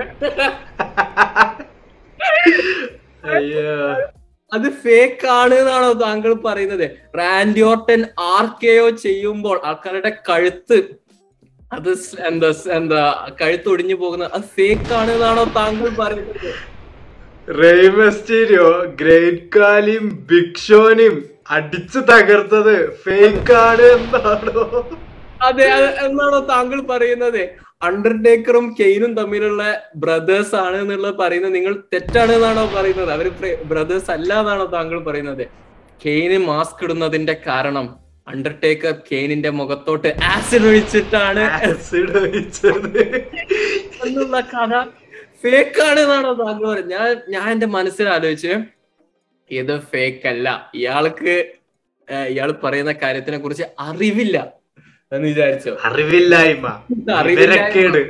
Speaker 1: അയ്യോ
Speaker 2: അത് ഫേക്ക് ആണ് എന്നാണോ താങ്കൾ പറയുന്നത് റാൻഡി ഓർട്ടൻ ആർക്കെയോ ചെയ്യുമ്പോൾ ആൾക്കാരുടെ കഴുത്ത് അത് സ് എന്താ സ് എന്താ കഴുത്ത് ഒടിഞ്ഞു പോകുന്നത് അത് ഫേക്ക് ആണ് എന്നാണോ താങ്കൾ പറയുന്നത്
Speaker 1: റെയ്മസ്റ്റീരിയോ ഗ്രേറ്റ് കാലിയും ബിഗ് ഷോനെയും അടിച്ചു തകർത്തത് ഫേക്ക് ആണ് എന്നാണോ
Speaker 2: അതെ അത് എന്നാണോ താങ്കൾ പറയുന്നത് അണ്ടർടേക്കറും കെയിനും തമ്മിലുള്ള ബ്രദേഴ്സ് ആണ് എന്നുള്ളത് പറയുന്നത് നിങ്ങൾ തെറ്റാണ് എന്നാണോ പറയുന്നത് അവര് ബ്രദേഴ്സ് അല്ല എന്നാണോ താങ്കൾ പറയുന്നത് കെയിന് മാസ്ക് ഇടുന്നതിന്റെ കാരണം അണ്ടർടേക്കർ കെയിനിന്റെ മുഖത്തോട്ട് ആസിഡ് ഒഴിച്ചിട്ടാണ്
Speaker 1: ആസിഡ് ഒഴിച്ചത്
Speaker 2: എന്നുള്ള കഥ ഫേക്ക് ആണ് എന്നാണോ താങ്കൾ പറയുന്നത് ഞാൻ ഞാൻ എന്റെ മനസ്സിൽ ആലോചിച്ച് ഇത് ഫേക്ക് അല്ല ഇയാൾക്ക് ഏഹ്, ഇയാൾ പറയുന്ന കാര്യത്തിനെ കുറിച്ച് അറിവില്ല എന്ന് വിചാരിച്ചു
Speaker 1: അറിവില്ലായ്മ
Speaker 2: അറിവില്ലായ്മ.
Speaker 1: വിവരക്കേട്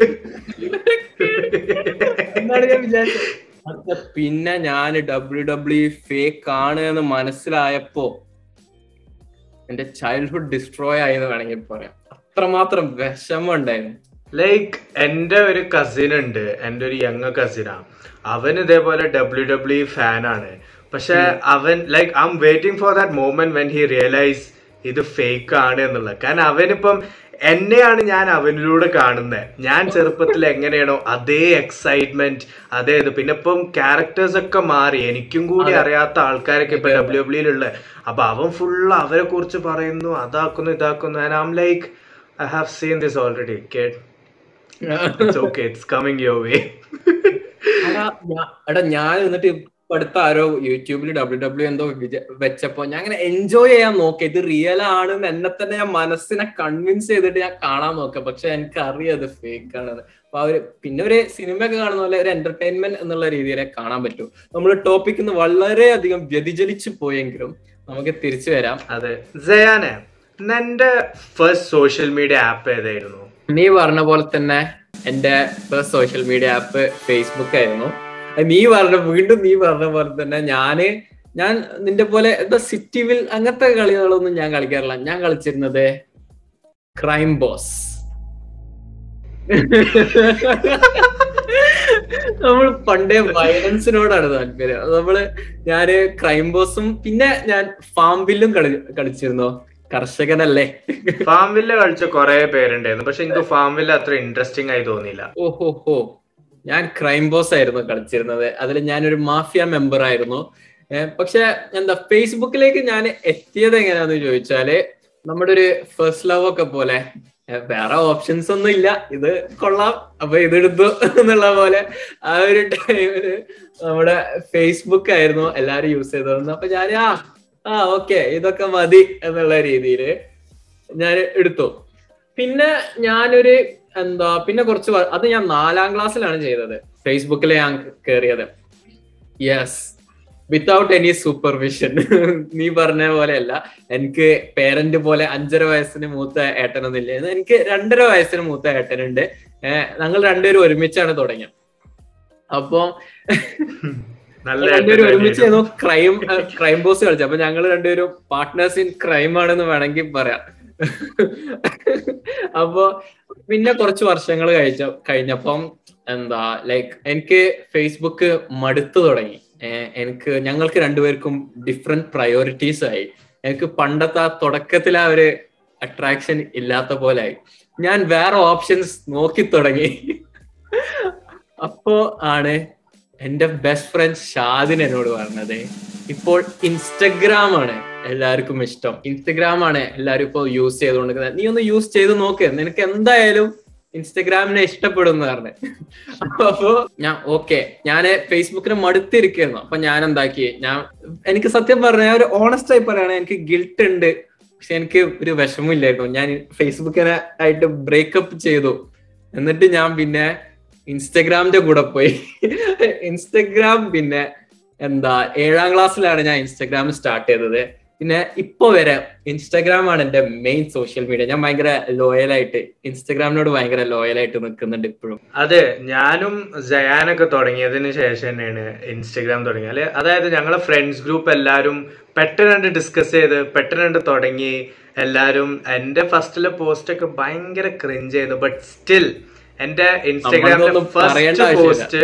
Speaker 2: എന്നാണ് ഞാൻ വിചാരിച്ചത് അത് പിന്നെ ഞാൻ ഡബ്ല്യു ഡബ്ല്യു ഫേക്ക് ആണ് എന്ന് മനസ്സിലായപ്പോ എന്റെ ചൈൽഡ്ഹുഡ് ഡിസ്ട്രോയ് ആയി എന്ന് വേണമെങ്കിൽ പറയാം അത്രമാത്രം വിഷമം ഉണ്ടായിരുന്നു
Speaker 1: ലൈക്ക് എന്റെ ഒരു കസിൻ ഉണ്ട് എന്റെ ഒരു യങ് കസിനാ അവൻ ഇതേപോലെ ഡബ്ല്യു ഡബ്ല്യു ഫാൻ ആണ് പക്ഷെ അവൻ like I'm waiting for that moment when he realise ഇത് ഫേക്ക് ആണ് എന്നുള്ളത് കാരണം അവനിപ്പം എന്നെയാണ് ഞാൻ അവനിലൂടെ കാണുന്നത് ഞാൻ ചെറുപ്പത്തിൽ എങ്ങനെയാണോ അതേ എക്സൈറ്റ്മെന്റ് അതേ ഇത് പിന്നെ ഇപ്പം ക്യാരക്ടേഴ്സ് ഒക്കെ മാറി എനിക്കും കൂടി അറിയാത്ത ആൾക്കാരൊക്കെ ഇപ്പൊ ഡബ്ല്യു ഡബ്ല്യൂയിലുള്ള അപ്പൊ അവൻ ഫുള്ള് അവരെ കുറിച്ച് പറയുന്നു അതാക്കുന്നു ഇതാക്കുന്നു and I'm like I have seen this already കേട്ട് it's okay it's coming your way
Speaker 2: എടാ, ഞാ- എടാ ഞാൻ എന്നിട്ട് ഇപ്പൊ അടുത്ത ആരോ യൂട്യൂബിൽ ഡബ്ല്യു ഡബ്ല്യു എന്തോ വിജ- വെച്ചപ്പോ ഞാൻ അങ്ങനെ എൻജോയ് ചെയ്യാൻ നോക്കി ഇത് റിയൽ ആണെന്ന് എന്നെ തന്നെ ഞാൻ മനസ്സിനെ കൺവിൻസ് ചെയ്തിട്ട് ഞാൻ കാണാൻ നോക്കാം പക്ഷെ എനിക്ക് അറിയാം അത് ഫേക്ക് ആണെന്ന് അപ്പൊ അവര് പിന്നെ ഒരു സിനിമ ഒക്കെ കാണുന്ന പോലെ ഒരു എന്റർടൈൻമെന്റ് എന്നുള്ള രീതിയിലെ കാണാൻ പറ്റൂ നമ്മൾ ടോപ്പിക് നിന്ന് വളരെയധികം വ്യതിചലിച്ചു പോയെങ്കിലും നമുക്ക് തിരിച്ചു വരാം
Speaker 1: അതെ ജയാനെ നിന്റെ ഫസ്റ്റ് സോഷ്യൽ മീഡിയ ആപ്പ് ഏതായിരുന്നു
Speaker 2: നീ പറഞ്ഞ പോലെ തന്നെ എന്റെ first social media app Facebook ആയിരുന്നു അത് നീ പറഞ്ഞ വീണ്ടും നീ പറഞ്ഞ പോലെ തന്നെ ഞാന് ഞാൻ നിന്റെ പോലെ എന്താ സിറ്റിവിൽ അങ്ങനത്തെ കളികളൊന്നും ഞാൻ കളിക്കാറില്ല ഞാൻ കളിച്ചിരുന്നത് ക്രൈം ബോസ് നമ്മൾ പണ്ടേ വയലൻസിനോടാണ് താല്പര്യം അത് നമ്മള് ഞാന് ക്രൈം ബോസും പിന്നെ ഞാൻ ഫാം ബില്ലും കളി കളിച്ചിരുന്നു കർഷകനല്ലേ
Speaker 1: ഫാം വില്ല കളിച്ച കുറെ പേരുണ്ടായിരുന്നു പക്ഷെ എനിക്ക് ഫാം വില്ല അത്ര ഇൻട്രസ്റ്റിംഗ് ആയി തോന്നിയില്ല
Speaker 2: ഓഹോ ഹോ ഞാൻ ക്രൈം ബോസ് ആയിരുന്നു കളിച്ചിരുന്നത് അതിൽ ഞാനൊരു മാഫിയ മെമ്പർ ആയിരുന്നു ഏഹ് പക്ഷെ എന്താ ഫേസ്ബുക്കിലേക്ക് ഞാൻ എത്തിയത് എങ്ങനെയാന്ന് ചോദിച്ചാല് നമ്മുടെ ഒരു ഫസ്റ്റ് ലവ് ഒക്കെ പോലെ ഏഹ് വേറെ ഓപ്ഷൻസ് ഒന്നും ഇല്ല ഇത് കൊള്ളാം അപ്പൊ ഇതെടുത്തു എന്നുള്ള പോലെ ആ ഒരു ടൈമില് നമ്മുടെ ഫേസ്ബുക്ക് ആയിരുന്നു എല്ലാരും യൂസ് ചെയ്തോളുന്നത് അപ്പൊ ഞാൻ ആ ആ ഓക്കെ ഇതൊക്കെ മതി എന്നുള്ള രീതിയില് ഞാൻ എടുത്തു പിന്നെ ഞാനൊരു എന്താ പിന്നെ കുറച്ച് വ- അത് ഞാൻ നാലാം ക്ലാസ്സിലാണ് ചെയ്തത് ഫേസ്ബുക്കിൽ ഞാൻ കയറിയത് യെസ് വിത്തൗട്ട് എനി സൂപ്പർവിഷൻ നീ പറഞ്ഞ പോലെയല്ല എനിക്ക് പേരന്റ് പോലെ അഞ്ചര വയസ്സിന് മൂത്ത ഏട്ടനൊന്നുമില്ല എനിക്ക് രണ്ടര വയസ്സിന് മൂത്ത ഏട്ടനുണ്ട് ഏഹ് ഞങ്ങൾ രണ്ടുപേരും ഒരുമിച്ചാണ് തുടങ്ങിയത് അപ്പൊ
Speaker 1: നല്ല
Speaker 2: രണ്ടുപേരും
Speaker 1: ഏട്ടൻ
Speaker 2: ഒരുമിച്ച്
Speaker 1: തന്നെയായിരുന്നു.
Speaker 2: ക്രൈം ക്രൈം ബോസ് കളിച്ചു അപ്പൊ ഞങ്ങൾ രണ്ടുപേരും പാർട്ട്നേഴ്സ് ഇൻ ക്രൈം ആണെന്ന് വേണമെങ്കിൽ പറയാം അപ്പൊ പിന്നെ കുറച്ച് വർഷങ്ങൾ കഴിച്ച കഴിഞ്ഞപ്പം എന്താ ലൈക്ക് എനിക്ക് ഫേസ്ബുക്ക് മടുത്തു തുടങ്ങി ഏഹ് എനിക്ക് ഞങ്ങൾക്ക് രണ്ടുപേർക്കും ഡിഫറെന്റ് പ്രയോറിറ്റീസ് ആയി എനിക്ക് പണ്ടത്തെ ആ തുടക്കത്തിൽ ആ ഒരു അട്രാക്ഷൻ ഇല്ലാത്ത പോലെ ആയി ഞാൻ വേറെ ഓപ്ഷൻസ് നോക്കി തുടങ്ങി അപ്പോ ആണ് എന്റെ ബെസ്റ്റ് ഫ്രണ്ട് ഷാദിൻ എന്നോട് പറഞ്ഞത് ഇപ്പോൾ ഇൻസ്റ്റഗ്രാം ആണ് എല്ലാവർക്കും ഇഷ്ടം ഇൻസ്റ്റഗ്രാം ആണ് എല്ലാവരും ഇപ്പോൾ യൂസ് ചെയ്തുകൊണ്ടിരിക്കുന്നത് നീ ഒന്ന് യൂസ് ചെയ്ത് നോക്ക് നിനക്ക് എന്തായാലും ഇൻസ്റ്റഗ്രാമിനെ ഇഷ്ടപ്പെടുന്ന പറഞ്ഞു അപ്പോ ഞാൻ ഓക്കെ ഞാന് ഫേസ്ബുക്കിന് മടുത്തിരിക്കുന്നു അപ്പൊ ഞാൻ എന്താക്കി ഞാൻ എനിക്ക് സത്യം പറഞ്ഞ ഒരു ഓണസ്റ്റ് ആയി പറയാണ് എനിക്ക് ഗിൽട്ട് ഉണ്ട് പക്ഷെ എനിക്ക് ഒരു വിഷമില്ലായിരുന്നു ഞാൻ ഫേസ്ബുക്കിനെ ആയിട്ട് ബ്രേക്കപ്പ് ചെയ്തു എന്നിട്ട് ഞാൻ പിന്നെ ഇൻസ്റ്റഗ്രാമിന്റെ കൂടെ പോയി ഇൻസ്റ്റഗ്രാം പിന്നെ എന്താ ഏഴാം ക്ലാസ്സിലാണ് ഞാൻ ഇൻസ്റ്റഗ്രാം സ്റ്റാർട്ട് ചെയ്തത് പിന്നെ ഇപ്പൊ വരെ ഇൻസ്റ്റാഗ്രാം ആണ് എന്റെ മെയിൻ സോഷ്യൽ മീഡിയ ഞാൻ ഭയങ്കര ലോയൽ ആയിട്ട് ഇൻസ്റ്റഗ്രാമിനോട് ഭയങ്കര ലോയൽ ആയിട്ട് നിൽക്കുന്നുണ്ട് ഇപ്പോഴും
Speaker 1: അതെ ഞാനും ജയാനൊക്കെ തുടങ്ങിയതിന് ശേഷം തന്നെയാണ് ഇൻസ്റ്റഗ്രാം തുടങ്ങിയത് അതായത് ഞങ്ങളെ ഫ്രണ്ട്സ് ഗ്രൂപ്പ് എല്ലാവരും പെട്ടെന്ന് ഡിസ്കസ് ചെയ്ത് പെട്ടെന്ന് തുടങ്ങി എല്ലാരും എന്റെ ഫസ്റ്റിലെ പോസ്റ്റ് ഒക്കെ ഭയങ്കര ക്രിഞ്ച് ചെയ്തു ബട്ട് സ്റ്റിൽ എന്റെ ഇൻസ്റ്റഗ്രാമിലെ
Speaker 2: നമ്മളതൊന്നും പറയേണ്ട
Speaker 1: ഫസ്റ്റ്
Speaker 2: ആവശ്യമില്ല.
Speaker 1: പോസ്റ്റ്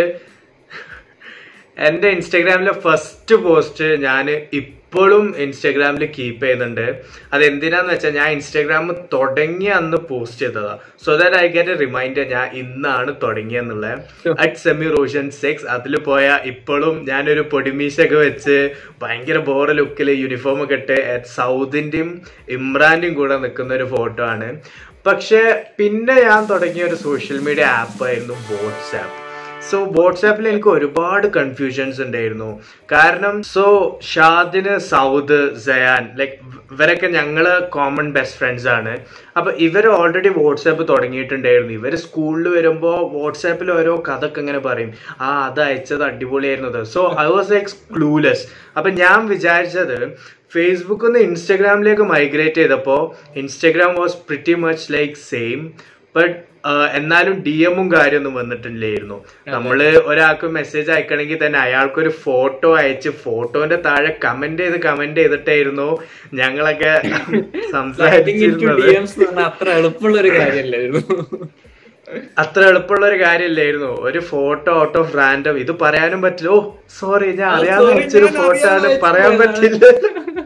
Speaker 1: എന്റെ ഇൻസ്റ്റഗ്രാമിലെ ഫസ്റ്റ് പോസ്റ്റ് ഞാൻ ഇപ്പോഴും ഇൻസ്റ്റഗ്രാമിൽ കീപ്പ് ചെയ്യുന്നുണ്ട് അത് എന്തിനാന്ന് വെച്ചാൽ ഞാൻ ഇൻസ്റ്റഗ്രാം തുടങ്ങിയ അന്ന് പോസ്റ്റ് ചെയ്തതാ so that I get a reminder ഞാൻ ഇന്നാണ് തുടങ്ങിയെന്നുള്ളത് അറ്റ് സെമി റോഷൻ സെക്സ് അതിൽ പോയ ഇപ്പോഴും ഞാനൊരു പൊടിമീശൊക്കെ വെച്ച് ഭയങ്കര ബോറ ലുക്കിൽ യൂണിഫോം ഒക്കെ ഇട്ട് സൗദിന്റെയും ഇമ്രാന്റെയും കൂടെ നിൽക്കുന്ന ഒരു ഫോട്ടോ ആണ് പക്ഷെ പിന്നെ ഞാൻ തുടങ്ങിയ ഒരു സോഷ്യൽ മീഡിയ ആപ്പായിരുന്നു വാട്സാപ്പ് സോ വാട്സാപ്പിൽ എനിക്ക് ഒരുപാട് കൺഫ്യൂഷൻസ് ഉണ്ടായിരുന്നു കാരണം സോ ഷാദിന് സൗദ് സയാൻ ലൈക്ക് ഇവരൊക്കെ ഞങ്ങള് കോമൺ ബെസ്റ്റ് ഫ്രണ്ട്സ് ആണ് അപ്പൊ ഇവർ ഓൾറെഡി വാട്സാപ്പ് തുടങ്ങിയിട്ടുണ്ടായിരുന്നു ഇവർ സ്കൂളിൽ വരുമ്പോൾ വാട്സാപ്പിൽ ഓരോ കഥയൊക്കെ ഇങ്ങനെ പറയും ആ അത് അയച്ചത് അടിപൊളിയായിരുന്നത് so I was like clueless അപ്പൊ ഞാൻ വിചാരിച്ചത് ഫേസ്ബുക്കിൽ നിന്ന് ഇൻസ്റ്റഗ്രാമിലേക്ക് മൈഗ്രേറ്റ് ചെയ്തപ്പോൾ Instagram was pretty much like same but എന്നാലും ഡി എമ്മും കാര്യമൊന്നും വന്നിട്ടില്ലായിരുന്നു നമ്മള് ഒരാൾക്ക് മെസ്സേജ് അയക്കണമെങ്കിൽ തന്നെ അയാൾക്കൊരു ഫോട്ടോ അയച്ച് ഫോട്ടോന്റെ താഴെ കമന്റ് ചെയ്ത് കമന്റ് ചെയ്തിട്ടായിരുന്നു ഞങ്ങളൊക്കെ
Speaker 2: Sliding into
Speaker 1: സംസാരിച്ചിരുന്നത്
Speaker 2: DMs എന്ന് പറഞ്ഞാൽ അത്ര എളുപ്പമുള്ള ഒരു കാര്യമല്ലായിരുന്നു
Speaker 1: അത്ര എളുപ്പമുള്ള ഒരു കാര്യമല്ലായിരുന്നു ഒരു ഫോട്ടോ ഔട്ട് ഓഫ് റാൻഡം ഇത് പറയാനും പറ്റില്ല ഓ സോറി ഞാൻ
Speaker 2: ആ,
Speaker 1: അറിയാതെ
Speaker 2: sorry,
Speaker 1: അയച്ചൊരു
Speaker 2: ഞാൻ
Speaker 1: ഫോട്ടോ ആണ്
Speaker 2: അറിയാതെ
Speaker 1: പറയാൻ
Speaker 2: അയച്ചു
Speaker 1: പറ്റില്ല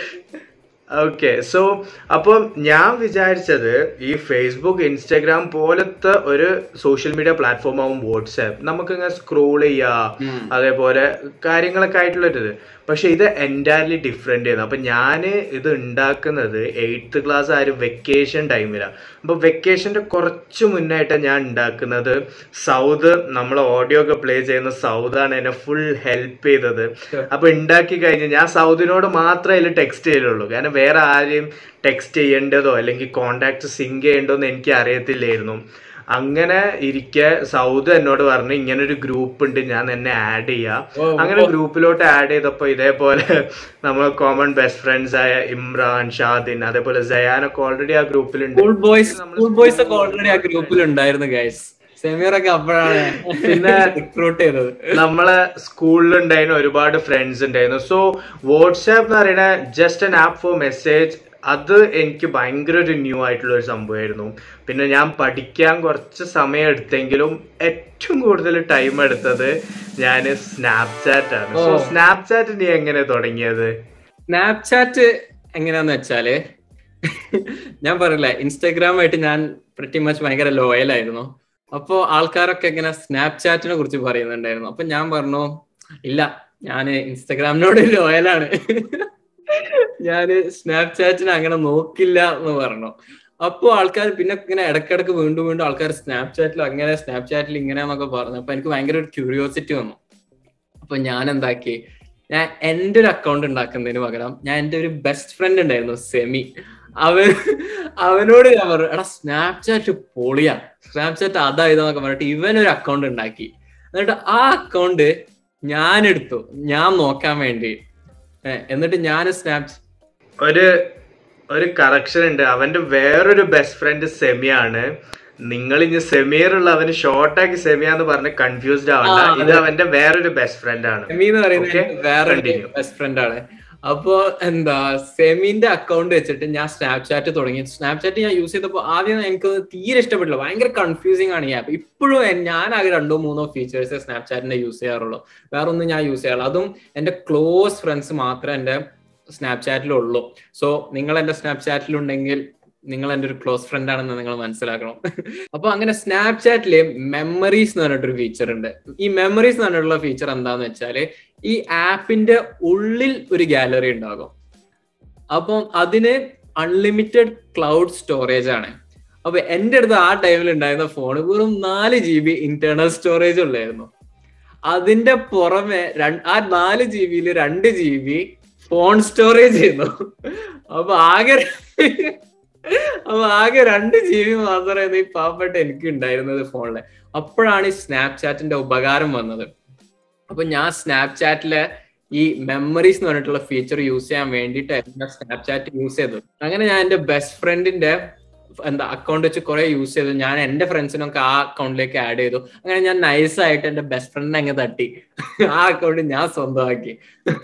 Speaker 1: ഓക്കെ സോ അപ്പം ഞാൻ വിചാരിച്ചത് ഈ ഫേസ്ബുക്ക് ഇൻസ്റ്റാഗ്രാം പോലത്തെ ഒരു സോഷ്യൽ മീഡിയ പ്ലാറ്റ്ഫോം ആവും വാട്സാപ്പ് നമുക്ക് ഇങ്ങനെ സ്ക്രോൾ ചെയ്യാം
Speaker 2: ഉം.
Speaker 1: അതേപോലെ കാര്യങ്ങളൊക്കെ ആയിട്ടുള്ളൊരിത് പക്ഷെ ഇത് എൻറ്റയർലി ഡിഫറെന്റ് ആയിരുന്നു അപ്പൊ ഞാൻ ഇത് ഉണ്ടാക്കുന്നത് എയ്ത്ത് ക്ലാസ് ആ ഒരു വെക്കേഷൻ ടൈമിലാണ് അപ്പൊ വെക്കേഷന്റെ കുറച്ച് മുന്നായിട്ടാണ് ഞാൻ ഉണ്ടാക്കുന്നത് സൗദ് നമ്മൾ ഓഡിയോ ഒക്കെ പ്ലേ ചെയ്യുന്ന സൗദാണ് എന്നെ ഫുൾ ഹെൽപ്പ് ചെയ്തത് അപ്പൊ ഉണ്ടാക്കി കഴിഞ്ഞ് ഞാൻ സൗദിനോട് മാത്രമേ അതിൽ ടെക്സ്റ്റ് ചെയ്യലുള്ളൂ കാരണം വേറെ ആരെയും ടെക്സ്റ്റ് ചെയ്യേണ്ടതോ അല്ലെങ്കിൽ കോണ്ടാക്ട് സിങ്ക് ചെയ്യേണ്ടോ എന്ന് എനിക്ക് അറിയത്തില്ലായിരുന്നു അങ്ങനെ ഇരിക്കെ സൗദ് എന്നോട് പറഞ്ഞു ഇങ്ങനെ ഒരു ഗ്രൂപ്പ് ഉണ്ട് ഞാൻ എന്നെ ആഡ് ചെയ്യാം
Speaker 2: ഓ,
Speaker 1: അങ്ങനെ
Speaker 2: ഓ.
Speaker 1: ഗ്രൂപ്പിലോട്ട് ആഡ് ചെയ്തപ്പോ ഇതേപോലെ നമ്മൾ കോമൺ ബെസ്റ്റ് ഫ്രണ്ട്സ് ആയ ഇമ്രാൻ ഷാദിൻ അതേപോലെ ജയാനൊക്കെ ഓൾറെഡി ആ ഗ്രൂപ്പിലുണ്ട്
Speaker 2: സ്കൂൾ ബോയ്സ് സ്കൂൾ ബോയ്സ് ഒക്കെ ഓൾറെഡി ആ ഗ്രൂപ്പിൽ ഉണ്ടായിരുന്നു ഗൈസ് സെമീറൊക്കെ അപ്പോഴാണ്
Speaker 1: പിന്നെ
Speaker 2: റിക്രൂട്ട് ചെയ്തത്
Speaker 1: നമ്മളെ സ്കൂളിൽ ഉണ്ടായിരുന്ന ഒരുപാട് ഫ്രണ്ട്സ് ഉണ്ടായിരുന്നു സോ വാട്സാപ്പ് എന്ന് പറയുന്ന just an app for message അത് എനിക്ക് ഭയങ്കര ഒരു ന്യൂ ആയിട്ടുള്ള ഒരു സംഭവമായിരുന്നു പിന്നെ ഞാൻ പഠിക്കാൻ കുറച്ച് സമയം എടുത്തെങ്കിലും ഏറ്റവും കൂടുതൽ ടൈം എടുത്തത് ഞാൻ സ്നാപ്ചാറ്റ് ആണ് സോ
Speaker 2: ഓ.
Speaker 1: സ്നാപ്ചാറ്റ് നീ എങ്ങനെ തുടങ്ങിയത്
Speaker 2: സ്നാപ്ചാറ്റ് എങ്ങനെയാന്ന് വെച്ചാല് ഞാൻ പറയില്ല ഇൻസ്റ്റാഗ്രാമായിട്ട് ഞാൻ പ്രിറ്റി മച്ച് ഭയങ്കര ലോയൽ ആയിരുന്നു അപ്പോ ആൾക്കാരൊക്കെ ഇങ്ങനെ സ്നാപ്ചാറ്റിനെ കുറിച്ച് പറയുന്നുണ്ടായിരുന്നു അപ്പൊ ഞാൻ പറഞ്ഞു ഇല്ല ഞാന് ഇൻസ്റ്റാഗ്രാമിനോട് ലോയലാണ് ഞാന് സ്നാപ്ചാറ്റിനെ അങ്ങനെ നോക്കില്ല എന്ന് പറഞ്ഞു അപ്പൊ ആൾക്കാർ പിന്നെ ഇങ്ങനെ ഇടക്കിടക്ക് വീണ്ടും വീണ്ടും ആൾക്കാർ സ്നാപ്ചാറ്റിൽ അങ്ങനെ സ്നാപ്ചാറ്റിൽ ഇങ്ങനെ എന്നൊക്കെ പറഞ്ഞു അപ്പൊ എനിക്ക് ഭയങ്കര ഒരു ക്യൂരിയോസിറ്റി വന്നു അപ്പൊ ഞാൻ എന്താക്കി ഞാൻ എൻ്റെ ഒരു അക്കൗണ്ട് ഉണ്ടാക്കുന്നതിന് പകരം ഞാൻ എൻ്റെ ഒരു ബെസ്റ്റ് ഫ്രണ്ട് ഉണ്ടായിരുന്നു സെമി അവൻ അവനോട് ഞാൻ പറഞ്ഞു എടാ സ്നാപ്ചാറ്റ് പൊളിയാ സ്നാപ്ചാറ്റ് അതാ ഇതെന്നൊക്കെ പറഞ്ഞിട്ട് ഇവൻ ഒരു അക്കൗണ്ട് ഉണ്ടാക്കി എന്നിട്ട് ആ അക്കൗണ്ട് ഞാൻ എടുത്തു ഞാൻ നോക്കാൻ വേണ്ടി ഏ, എന്നിട്ട് ഞാൻ സ്നാപ്ചാറ്റ്
Speaker 1: ഒരു ഒരു കറക്ഷൻ ഉണ്ട് അവന്റെ വേറൊരു ബെസ്റ്റ് ഫ്രണ്ട് സെമിയാണ് നിങ്ങൾ ഇനി സെമീർ ഉള്ള അവന് ഷോർട്ടാക്കി സെമിയാന്ന് പറഞ്ഞ് കൺഫ്യൂസ്ഡ് ആവണ്ട
Speaker 2: ആ,
Speaker 1: ഇത് അവന്റെ വേറൊരു ബെസ്റ്റ് ഫ്രണ്ട് ആണ്
Speaker 2: സെമി എന്ന് പറയുന്നത്
Speaker 1: Okay,
Speaker 2: എൻ്റെ വേറെ
Speaker 1: continue.
Speaker 2: ബെസ്റ്റ് ഫ്രണ്ട് ആണ് അപ്പോ എന്താ സെമിന്റെ അക്കൗണ്ട് വെച്ചിട്ട് ഞാൻ സ്നാപ്ചാറ്റ് തുടങ്ങി സ്നാപ്ചാറ്റ് ഞാൻ യൂസ് ചെയ്തപ്പോൾ ആദ്യം എനിക്ക് തീരെ ഇഷ്ടപ്പെട്ടില്ല ഭയങ്കര കൺഫ്യൂസിങ് ആണ് ഈ ആപ്പ് ഇപ്പോഴും എൻ- ഞാൻ ആകെ രണ്ടോ മൂന്നോ ഫീച്ചേഴ്സ് സ്നാപ്ചാറ്റിന്റെ യൂസ് ചെയ്യാറുള്ളൂ വേറെ ഒന്നും ഞാൻ യൂസ് ചെയ്യാറുള്ളൂ അതും എന്റെ ക്ലോസ് ഫ്രണ്ട്സ് മാത്രമേ എന്റെ സ്നാപ്ചാറ്റിലുള്ളൂ സോ നിങ്ങൾ എന്റെ സ്നാപ്ചാറ്റിലുണ്ടെങ്കിൽ നിങ്ങൾ എന്റെ ഒരു ക്ലോസ് ഫ്രണ്ട് ആണെന്ന് നിങ്ങൾ മനസ്സിലാക്കണം അപ്പൊ അങ്ങനെ സ്നാപ്ചാറ്റില് മെമ്മറീസ് എന്ന് പറഞ്ഞിട്ടൊരു ഫീച്ചർ ഉണ്ട് ഈ മെമ്മറീസ് എന്ന് പറഞ്ഞിട്ടുള്ള ഫീച്ചർ എന്താന്ന് വെച്ചാല് ഈ ആപ്പിന്റെ ഉള്ളിൽ ഒരു ഗാലറി ഉണ്ടാകും അപ്പം അതിന് അൺലിമിറ്റഡ് ക്ലൗഡ് സ്റ്റോറേജ് ആണ് അപ്പൊ എന്റെ അടുത്ത് ആ ടൈമിൽ ഉണ്ടായിരുന്ന ഫോൺ വെറും നാല് ജി ബി ഇന്റേണൽ സ്റ്റോറേജ് ഉള്ളായിരുന്നു അതിന്റെ പുറമെ രണ്ട്- ആ നാല് ജി ബിയിൽ രണ്ട് ജി ബി ഫോൺ സ്റ്റോറേജ് ചെയ്യുന്നു അപ്പൊ ആകെ അപ്പൊ ആകെ രണ്ട് ജി ബി മാത്രമായിരുന്നു ഈ പാവപ്പെട്ട എനിക്ക് ഉണ്ടായിരുന്നത് ഫോണില് അപ്പോഴാണ് ഈ സ്നാപ്ചാറ്റിന്റെ ഉപകാരം വന്നത് അപ്പൊ ഞാൻ സ്നാപ്ചാറ്റിലെ ഈ മെമ്മറീസ് എന്ന് പറഞ്ഞിട്ടുള്ള ഫീച്ചർ യൂസ് ചെയ്യാൻ വേണ്ടിയിട്ടായിരുന്നു സ്നാപ്ചാറ്റ് യൂസ് ചെയ്തത് അങ്ങനെ ഞാൻ എന്റെ ബെസ്റ്റ് ഫ്രണ്ടിന്റെ എന്താ അക്കൗണ്ട് വെച്ച് കുറെ യൂസ് ചെയ്തു ഞാൻ എന്റെ ഫ്രണ്ട്സിനൊക്കെ ആ അക്കൗണ്ടിലേക്ക് ആഡ് ചെയ്തു അങ്ങനെ ഞാൻ നൈസ് ആയിട്ട് എന്റെ ബെസ്റ്റ് ഫ്രണ്ടിനെ അങ്ങ് തട്ടി ആ അക്കൗണ്ട് ഞാൻ സ്വന്തമാക്കി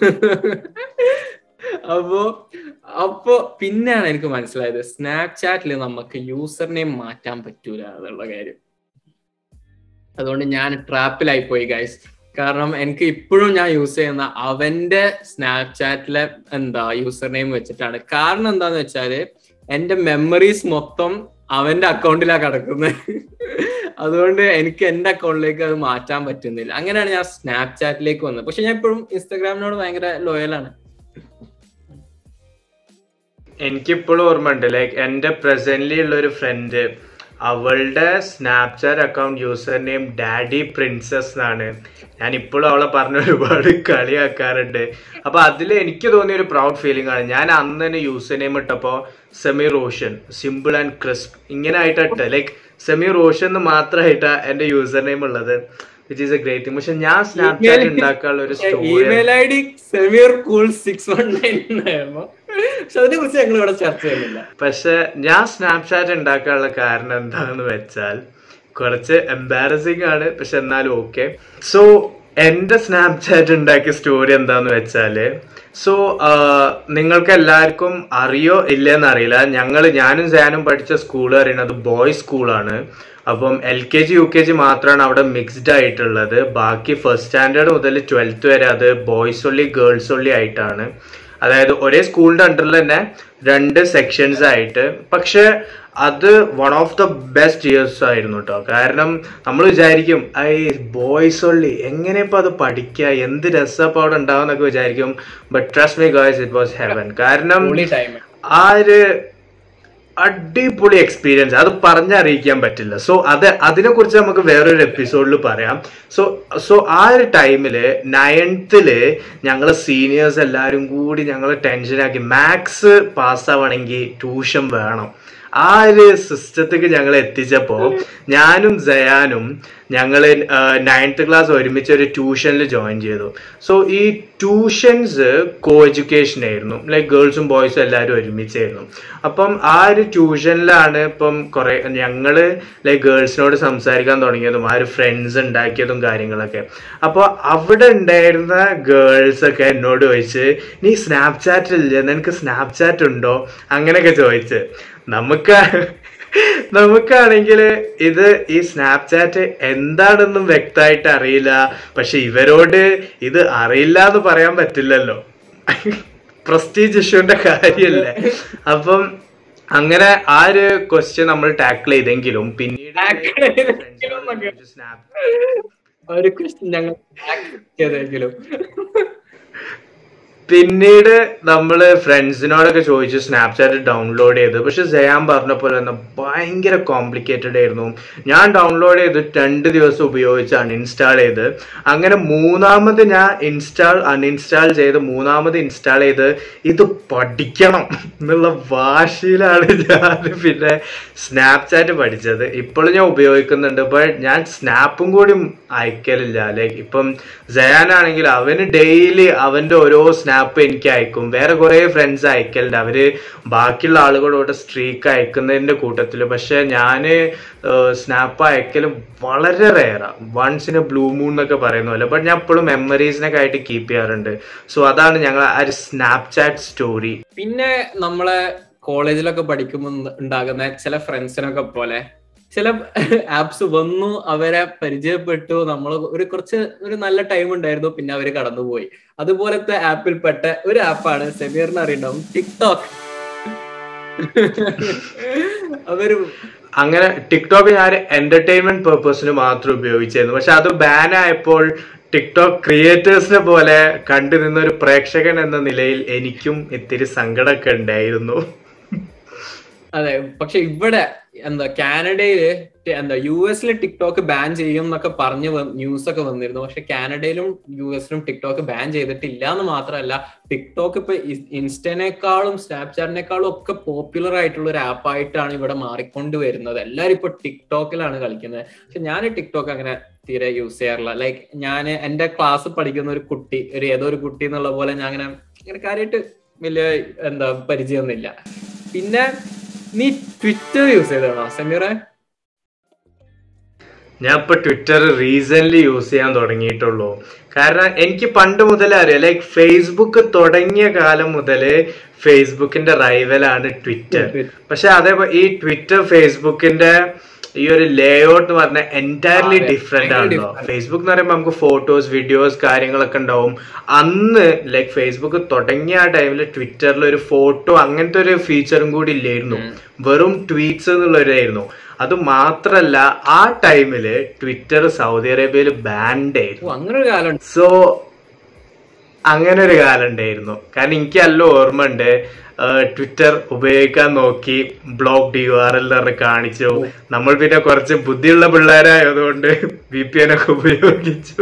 Speaker 2: അപ്പോ അപ്പോ പിന്നെയാണ് എനിക്ക് മനസ്സിലായത് സ്നാപ്ചാറ്റിൽ നമുക്ക് യൂസർ നെയിം മാറ്റാൻ പറ്റൂല എന്നുള്ള കാര്യം അതുകൊണ്ട് ഞാൻ ട്രാപ്പിലായി പോയി ഗൈസ് കാരണം എനിക്ക് ഇപ്പോഴും ഞാൻ യൂസ് ചെയ്യുന്ന അവന്റെ സ്നാപ്ചാറ്റിലെ എന്താ യൂസർ നെയിം വെച്ചിട്ടാണ് കാരണം എന്താന്ന് വെച്ചാല് എന്റെ മെമ്മറീസ് മൊത്തം അവന്റെ അക്കൗണ്ടിലാണ് കിടക്കുന്നത് അതുകൊണ്ട് എനിക്ക് എന്റെ അക്കൗണ്ടിലേക്ക് അത് മാറ്റാൻ പറ്റുന്നില്ല അങ്ങനെയാണ് ഞാൻ സ്നാപ്ചാറ്റിലേക്ക് വന്നത് പക്ഷെ ഞാൻ ഇപ്പോഴും ഇൻസ്റ്റാഗ്രാമിനോട് ഭയങ്കര ലോയലാണ്
Speaker 1: എനിക്കിപ്പോഴും ഓർമ്മ ഉണ്ട് ലൈക്ക് എന്റെ പ്രസന്റ്ലി ഉള്ള ഒരു ഫ്രണ്ട് അവളുടെ Snapchat account user name daddy princess എന്നാണ് ഞാൻ ഇപ്പോഴും അവളെ പറഞ്ഞ ഒരുപാട് കളിയാക്കാറുണ്ട് അപ്പൊ അതിൽ എനിക്ക് തോന്നിയ ഒരു പ്രൗഡ് ഫീലിംഗ് ആണ് ഞാൻ അന്ന് തന്നെ യൂസർ നെയിം ഇട്ടപ്പോ Semi Roshan simple and crisp ഇങ്ങനെ ആയിട്ട് ഇട്ട് ലൈക്ക് സെമി റോഷൻ എന്ന് മാത്രമായിട്ടാ എന്റെ യൂസർ നെയിം ഉള്ളത് which is a great thing പക്ഷെ ഞാൻ സ്നാപ്ചാറ്റ് ഉണ്ടാക്കാനുള്ള ഒരു സ്റ്റോറി
Speaker 2: ഇമെയിൽ ഐ ഡി സെമിയർ കൂൾ സിക്സ് വൺ നയൻ എന്നായിരുന്നു പക്ഷെ അതിനെ കുറിച്ച് ഞങ്ങൾ ഇവിടെ ചർച്ച ചെയ്യുന്നില്ല
Speaker 1: പക്ഷെ ഞാൻ സ്നാപ്ചാറ്റ് ഉണ്ടാക്കാനുള്ള കാരണം എന്താണെന്ന് വെച്ചാൽ കുറച്ച് എംബാരസിങ് ആണ് പക്ഷെ എന്നാലും ഓക്കെ സോ എന്റെ സ്നാപ്ചാറ്റ് ഉണ്ടാക്കിയ സ്റ്റോറി എന്താന്ന് വെച്ചാല് സോ നിങ്ങൾക്ക് എല്ലാവർക്കും അറിയോ ഇല്ലെന്ന് അറിയില്ല ഞങ്ങൾ ഞാനും സാനും പഠിച്ച സ്കൂൾ പറയുന്നത് ബോയ്സ് സ്കൂളാണ് അപ്പം L K G U K G മാത്രമാണ് അവിടെ മിക്സ്ഡ് ആയിട്ടുള്ളത് ബാക്കി ഫസ്റ്റ് സ്റ്റാൻഡേർഡ് മുതൽ ട്വൽത്ത് വരെ അത് ബോയ്സ് ഒള്ളി ഗേൾസ് ഒള്ളി ആയിട്ടാണ് അതായത് ഒരേ സ്കൂളിന്റെ അണ്ടറിൽ തന്നെ രണ്ട് സെക്ഷൻസ് ആയിട്ട് പക്ഷെ അത് one of the best years ആയിരുന്നു കേട്ടോ കാരണം നമ്മൾ വിചാരിക്കും ഐ ബോയ്സ് ഒള്ളി എങ്ങനെ ഇപ്പൊ അത് പഠിക്കുക എന്ത് രസപ്പം അവിടെ ഉണ്ടാവുന്നൊക്കെ വിചാരിക്കും but trust me guys it was heaven കാരണം
Speaker 2: ടൈം
Speaker 1: ആ ഒരു അടിപൊളി എക്സ്പീരിയൻസ് അത് പറഞ്ഞറിയിക്കാൻ പറ്റില്ല സോ അത് അതിനെ കുറിച്ച് നമുക്ക് വേറൊരു എപ്പിസോഡിൽ പറയാം സോ സോ ആ ഒരു ടൈമില് നയൻത്തില് ഞങ്ങള് സീനിയേഴ്സ് എല്ലാവരും കൂടി ഞങ്ങൾ ടെൻഷനാക്കി മാത്സ് പാസ്സാവണമെങ്കിൽ ട്യൂഷൻ വേണം ആ ഒരു സിസ്റ്റത്തേക്ക് ഞങ്ങൾ എത്തിച്ചപ്പോ ഞാനും ജയാനും ഞങ്ങൾ നയൻത്ത് ക്ലാസ് ഒരുമിച്ച് ഒരു ട്യൂഷനിൽ ജോയിൻ ചെയ്തു സോ ഈ ട്യൂഷൻസ് കോ എഡ്യൂക്കേഷൻ ആയിരുന്നു ലൈക്ക് ഗേൾസും ബോയ്സും എല്ലാവരും ഒരുമിച്ചായിരുന്നു അപ്പം ആ ഒരു ട്യൂഷനിലാണ് ഇപ്പം കുറെ ഞങ്ങള് ലൈക്ക് ഗേൾസിനോട് സംസാരിക്കാൻ തുടങ്ങിയതും ആ ഒരു ഫ്രണ്ട്സ് ഉണ്ടാക്കിയതും കാര്യങ്ങളൊക്കെ അപ്പോൾ അവിടെ ഉണ്ടായിരുന്ന ഗേൾസ് ഒക്കെ എന്നോട് ചോദിച്ച് നീ സ്നാപ്ചാറ്റ് ഇല്ലേ നിനക്ക് സ്നാപ്ചാറ്റ് ഉണ്ടോ അങ്ങനെയൊക്കെ ചോദിച്ച് നമുക്ക് നമുക്കാണെങ്കിൽ ഇത് ഈ സ്നാപ്ചാറ്റ് എന്താണെന്നും വ്യക്തമായിട്ട് അറിയില്ല പക്ഷെ ഇവരോട് ഇത് അറിയില്ല എന്ന് പറയാൻ പറ്റില്ലല്ലോ പ്രസ്റ്റീജ് ഇഷ്യൂന്റെ കാര്യല്ലേ അപ്പം അങ്ങനെ ആ ഒരു ക്വസ്റ്റ്യൻ നമ്മൾ ടാക്കിൾ ചെയ്തെങ്കിലും പിന്നീട്
Speaker 2: Tackle ചെയ്തെങ്കിലും എന്നൊക്കെ.
Speaker 1: സ്നാപ്പ്
Speaker 2: ഒരു ക്വസ്റ്റ്യൻ ഞങ്ങൾ ചെയ്തെങ്കിലും
Speaker 1: പിന്നീട് നമ്മള് ഫ്രണ്ട്സിനോടൊക്കെ ചോദിച്ചു സ്നാപ്ചാറ്റ് ഡൗൺലോഡ് ചെയ്ത് പക്ഷെ ജയാൻ പറഞ്ഞ പോലെ തന്നെ ഭയങ്കര കോംപ്ലിക്കേറ്റഡ് ആയിരുന്നു ഞാൻ ഡൗൺലോഡ് ചെയ്ത് രണ്ട് ദിവസം ഉപയോഗിച്ച് അൺഇൻസ്റ്റാൾ ചെയ്ത് അങ്ങനെ മൂന്നാമത് ഞാൻ ഇൻസ്റ്റാൾ അൺഇൻസ്റ്റാൾ ചെയ്ത് മൂന്നാമത് ഇൻസ്റ്റാൾ ചെയ്ത് ഇത് പഠിക്കണം എന്നുള്ള വാശിയിലാണ് ഞാൻ പിന്നെ സ്നാപ്ചാറ്റ് പഠിച്ചത് ഇപ്പോഴും ഞാൻ ഉപയോഗിക്കുന്നുണ്ട് ബട്ട് ഞാൻ സ്നാപ്പും കൂടി അയക്കലില്ല ലൈക്ക് ഇപ്പം ജയാനാണെങ്കിൽ അവന് ഡെയിലി അവന്റെ ഓരോ സ്നാപ്പ് എനിക്ക് അയക്കും വേറെ കുറെ ഫ്രണ്ട്സ് അയക്കലുണ്ട് അവര് ബാക്കിയുള്ള ആളുകളോട് സ്ട്രീക്ക് അയക്കുന്നതിന്റെ കൂട്ടത്തില് പക്ഷെ ഞാന് സ്നാപ്പ് അയക്കലും വളരെ റെയറാ once in a blue moon എന്നൊക്കെ പറയുന്ന പോലെ ബട്ട് ഞാൻ എപ്പോഴും മെമ്മറീസിനൊക്കെ ആയിട്ട് കീപ്പ് ചെയ്യാറുണ്ട് സോ അതാണ് ഞങ്ങൾ ആ ഒരു സ്നാപ്ചാറ്റ് സ്റ്റോറി
Speaker 2: പിന്നെ നമ്മളെ കോളേജിലൊക്കെ പഠിക്കുമ്പോൾ ഉണ്ടാകുന്ന ചില ഫ്രണ്ട്സിനൊക്കെ പോലെ ചില ആപ്സ് വന്നു അവരെ പരിചയപ്പെട്ടു നമ്മൾ ഒരു കുറച്ച് ഒരു നല്ല ടൈം ഉണ്ടായിരുന്നു പിന്നെ അവര് കടന്നുപോയി അതുപോലത്തെ ആപ്പിൽപ്പെട്ട ഒരു ആപ്പാണ് സെമീറിന് അറിയണ്ടാവും ടിക്ടോക്ക് അവര്
Speaker 1: അങ്ങനെ ടിക്ടോക്ക് ഞാൻ എന്റർടൈൻമെന്റ് പെർപ്പസിന് മാത്രം ഉപയോഗിച്ചിരുന്നു പക്ഷെ അത് ബാൻ ആയപ്പോൾ ടിക്ടോക്ക് ക്രിയേറ്റേഴ്സിനെ പോലെ കണ്ടു നിന്ന ഒരു പ്രേക്ഷകൻ എന്ന നിലയിൽ എനിക്കും ഇത്തിരി സങ്കടമൊക്കെ ഉണ്ടായിരുന്നു
Speaker 2: അതെ പക്ഷെ ഇവിടെ എന്താ കാനഡയില് ടി- എന്താ യു എസിൽ ടിക്ടോക്ക് ബാൻ ചെയ്യും എന്നൊക്കെ പറഞ്ഞ് ന്യൂസ് ഒക്കെ വന്നിരുന്നു പക്ഷെ കാനഡയിലും യു എസിലും ടിക്ടോക്ക് ബാൻ ചെയ്തിട്ടില്ല എന്ന് മാത്രമല്ല ടിക്ടോക്ക് ഇപ്പൊ ഇൻസ്റ്റനേക്കാളും സ്നാപ്ചാറ്റിനേക്കാളും ഒക്കെ പോപ്പുലർ ആയിട്ടുള്ള ഒരു ആപ്പായിട്ടാണ് ഇവിടെ മാറിക്കൊണ്ട് വരുന്നത് എല്ലാരും ഇപ്പൊ ടിക്ടോക്കിലാണ് കളിക്കുന്നത് പക്ഷെ ഞാൻ ടിക്ടോക്ക് അങ്ങനെ തീരെ യൂസ് ചെയ്യാറില്ല ലൈക്ക് ഞാൻ എന്റെ ക്ലാസ് പഠിക്കുന്ന ഒരു കുട്ടി ഒരു ഏതോ ഒരു കുട്ടി എന്നുള്ള പോലെ ഞാൻ അങ്ങനെ അങ്ങനെ കാര്യമായിട്ട് വലിയ എന്താ പരിചയമൊന്നുമില്ല പിന്നെ നീ ട്വിറ്റർ യൂസ് ചെയ്താണോ സമീറെ
Speaker 1: ഞാൻ ഇപ്പൊ ട്വിറ്റർ റീസെന്റ് യൂസ് ചെയ്യാൻ തുടങ്ങിയിട്ടുള്ളൂ കാരണം എനിക്ക് പണ്ട് മുതലേ അറിയാം ലൈക്ക് ഫേസ്ബുക്ക് തുടങ്ങിയ കാലം മുതലേ ഫേസ്ബുക്കിന്റെ റൈവലാണ് ട്വിറ്റർ പക്ഷെ അതേപോലെ ഈ ട്വിറ്റർ ഫേസ്ബുക്കിന്റെ ഈ ഒരു ലേ ഔട്ട് എന്ന് പറഞ്ഞാൽ എൻറ്റയർലി
Speaker 2: അതെ,
Speaker 1: ഡിഫറെന്റ്
Speaker 2: ഭയങ്കര
Speaker 1: ആണല്ലോ
Speaker 2: different.
Speaker 1: ഫേസ്ബുക്ക് എന്ന് പറയുമ്പോൾ നമുക്ക് ഫോട്ടോസ് വീഡിയോസ് കാര്യങ്ങളൊക്കെ ഉണ്ടാവും അന്ന് ലൈക്ക് ഫേസ്ബുക്ക് തുടങ്ങിയ ആ ടൈമിൽ ട്വിറ്ററിൽ ഒരു ഫോട്ടോ അങ്ങനത്തെ ഒരു ഫീച്ചറും കൂടി ഇല്ലായിരുന്നു വെറും ട്വീറ്റ്സ് എന്നുള്ളവരായിരുന്നു അത് മാത്രല്ല ആ ടൈമില് ട്വിറ്റർ സൗദി അറേബ്യയിൽ ബാൻഡ് ആയിരുന്നു
Speaker 2: ഓ അങ്ങനെ ഒരു കാലം
Speaker 1: സോ അങ്ങനെ ഒരു കാലം ഉണ്ടായിരുന്നു കാരണം എനിക്ക് നല്ല ഓർമ്മ ഉണ്ട് ട്വിറ്റർ ഉപയോഗിക്കാൻ നോക്കി block the U R L പറഞ്ഞ് കാണിച്ചു നമ്മൾ പിന്നെ കുറച്ച് ബുദ്ധിയുള്ള പിള്ളേരായതുകൊണ്ട് വി പി എൻ ഒക്കെ ഉപയോഗിച്ചു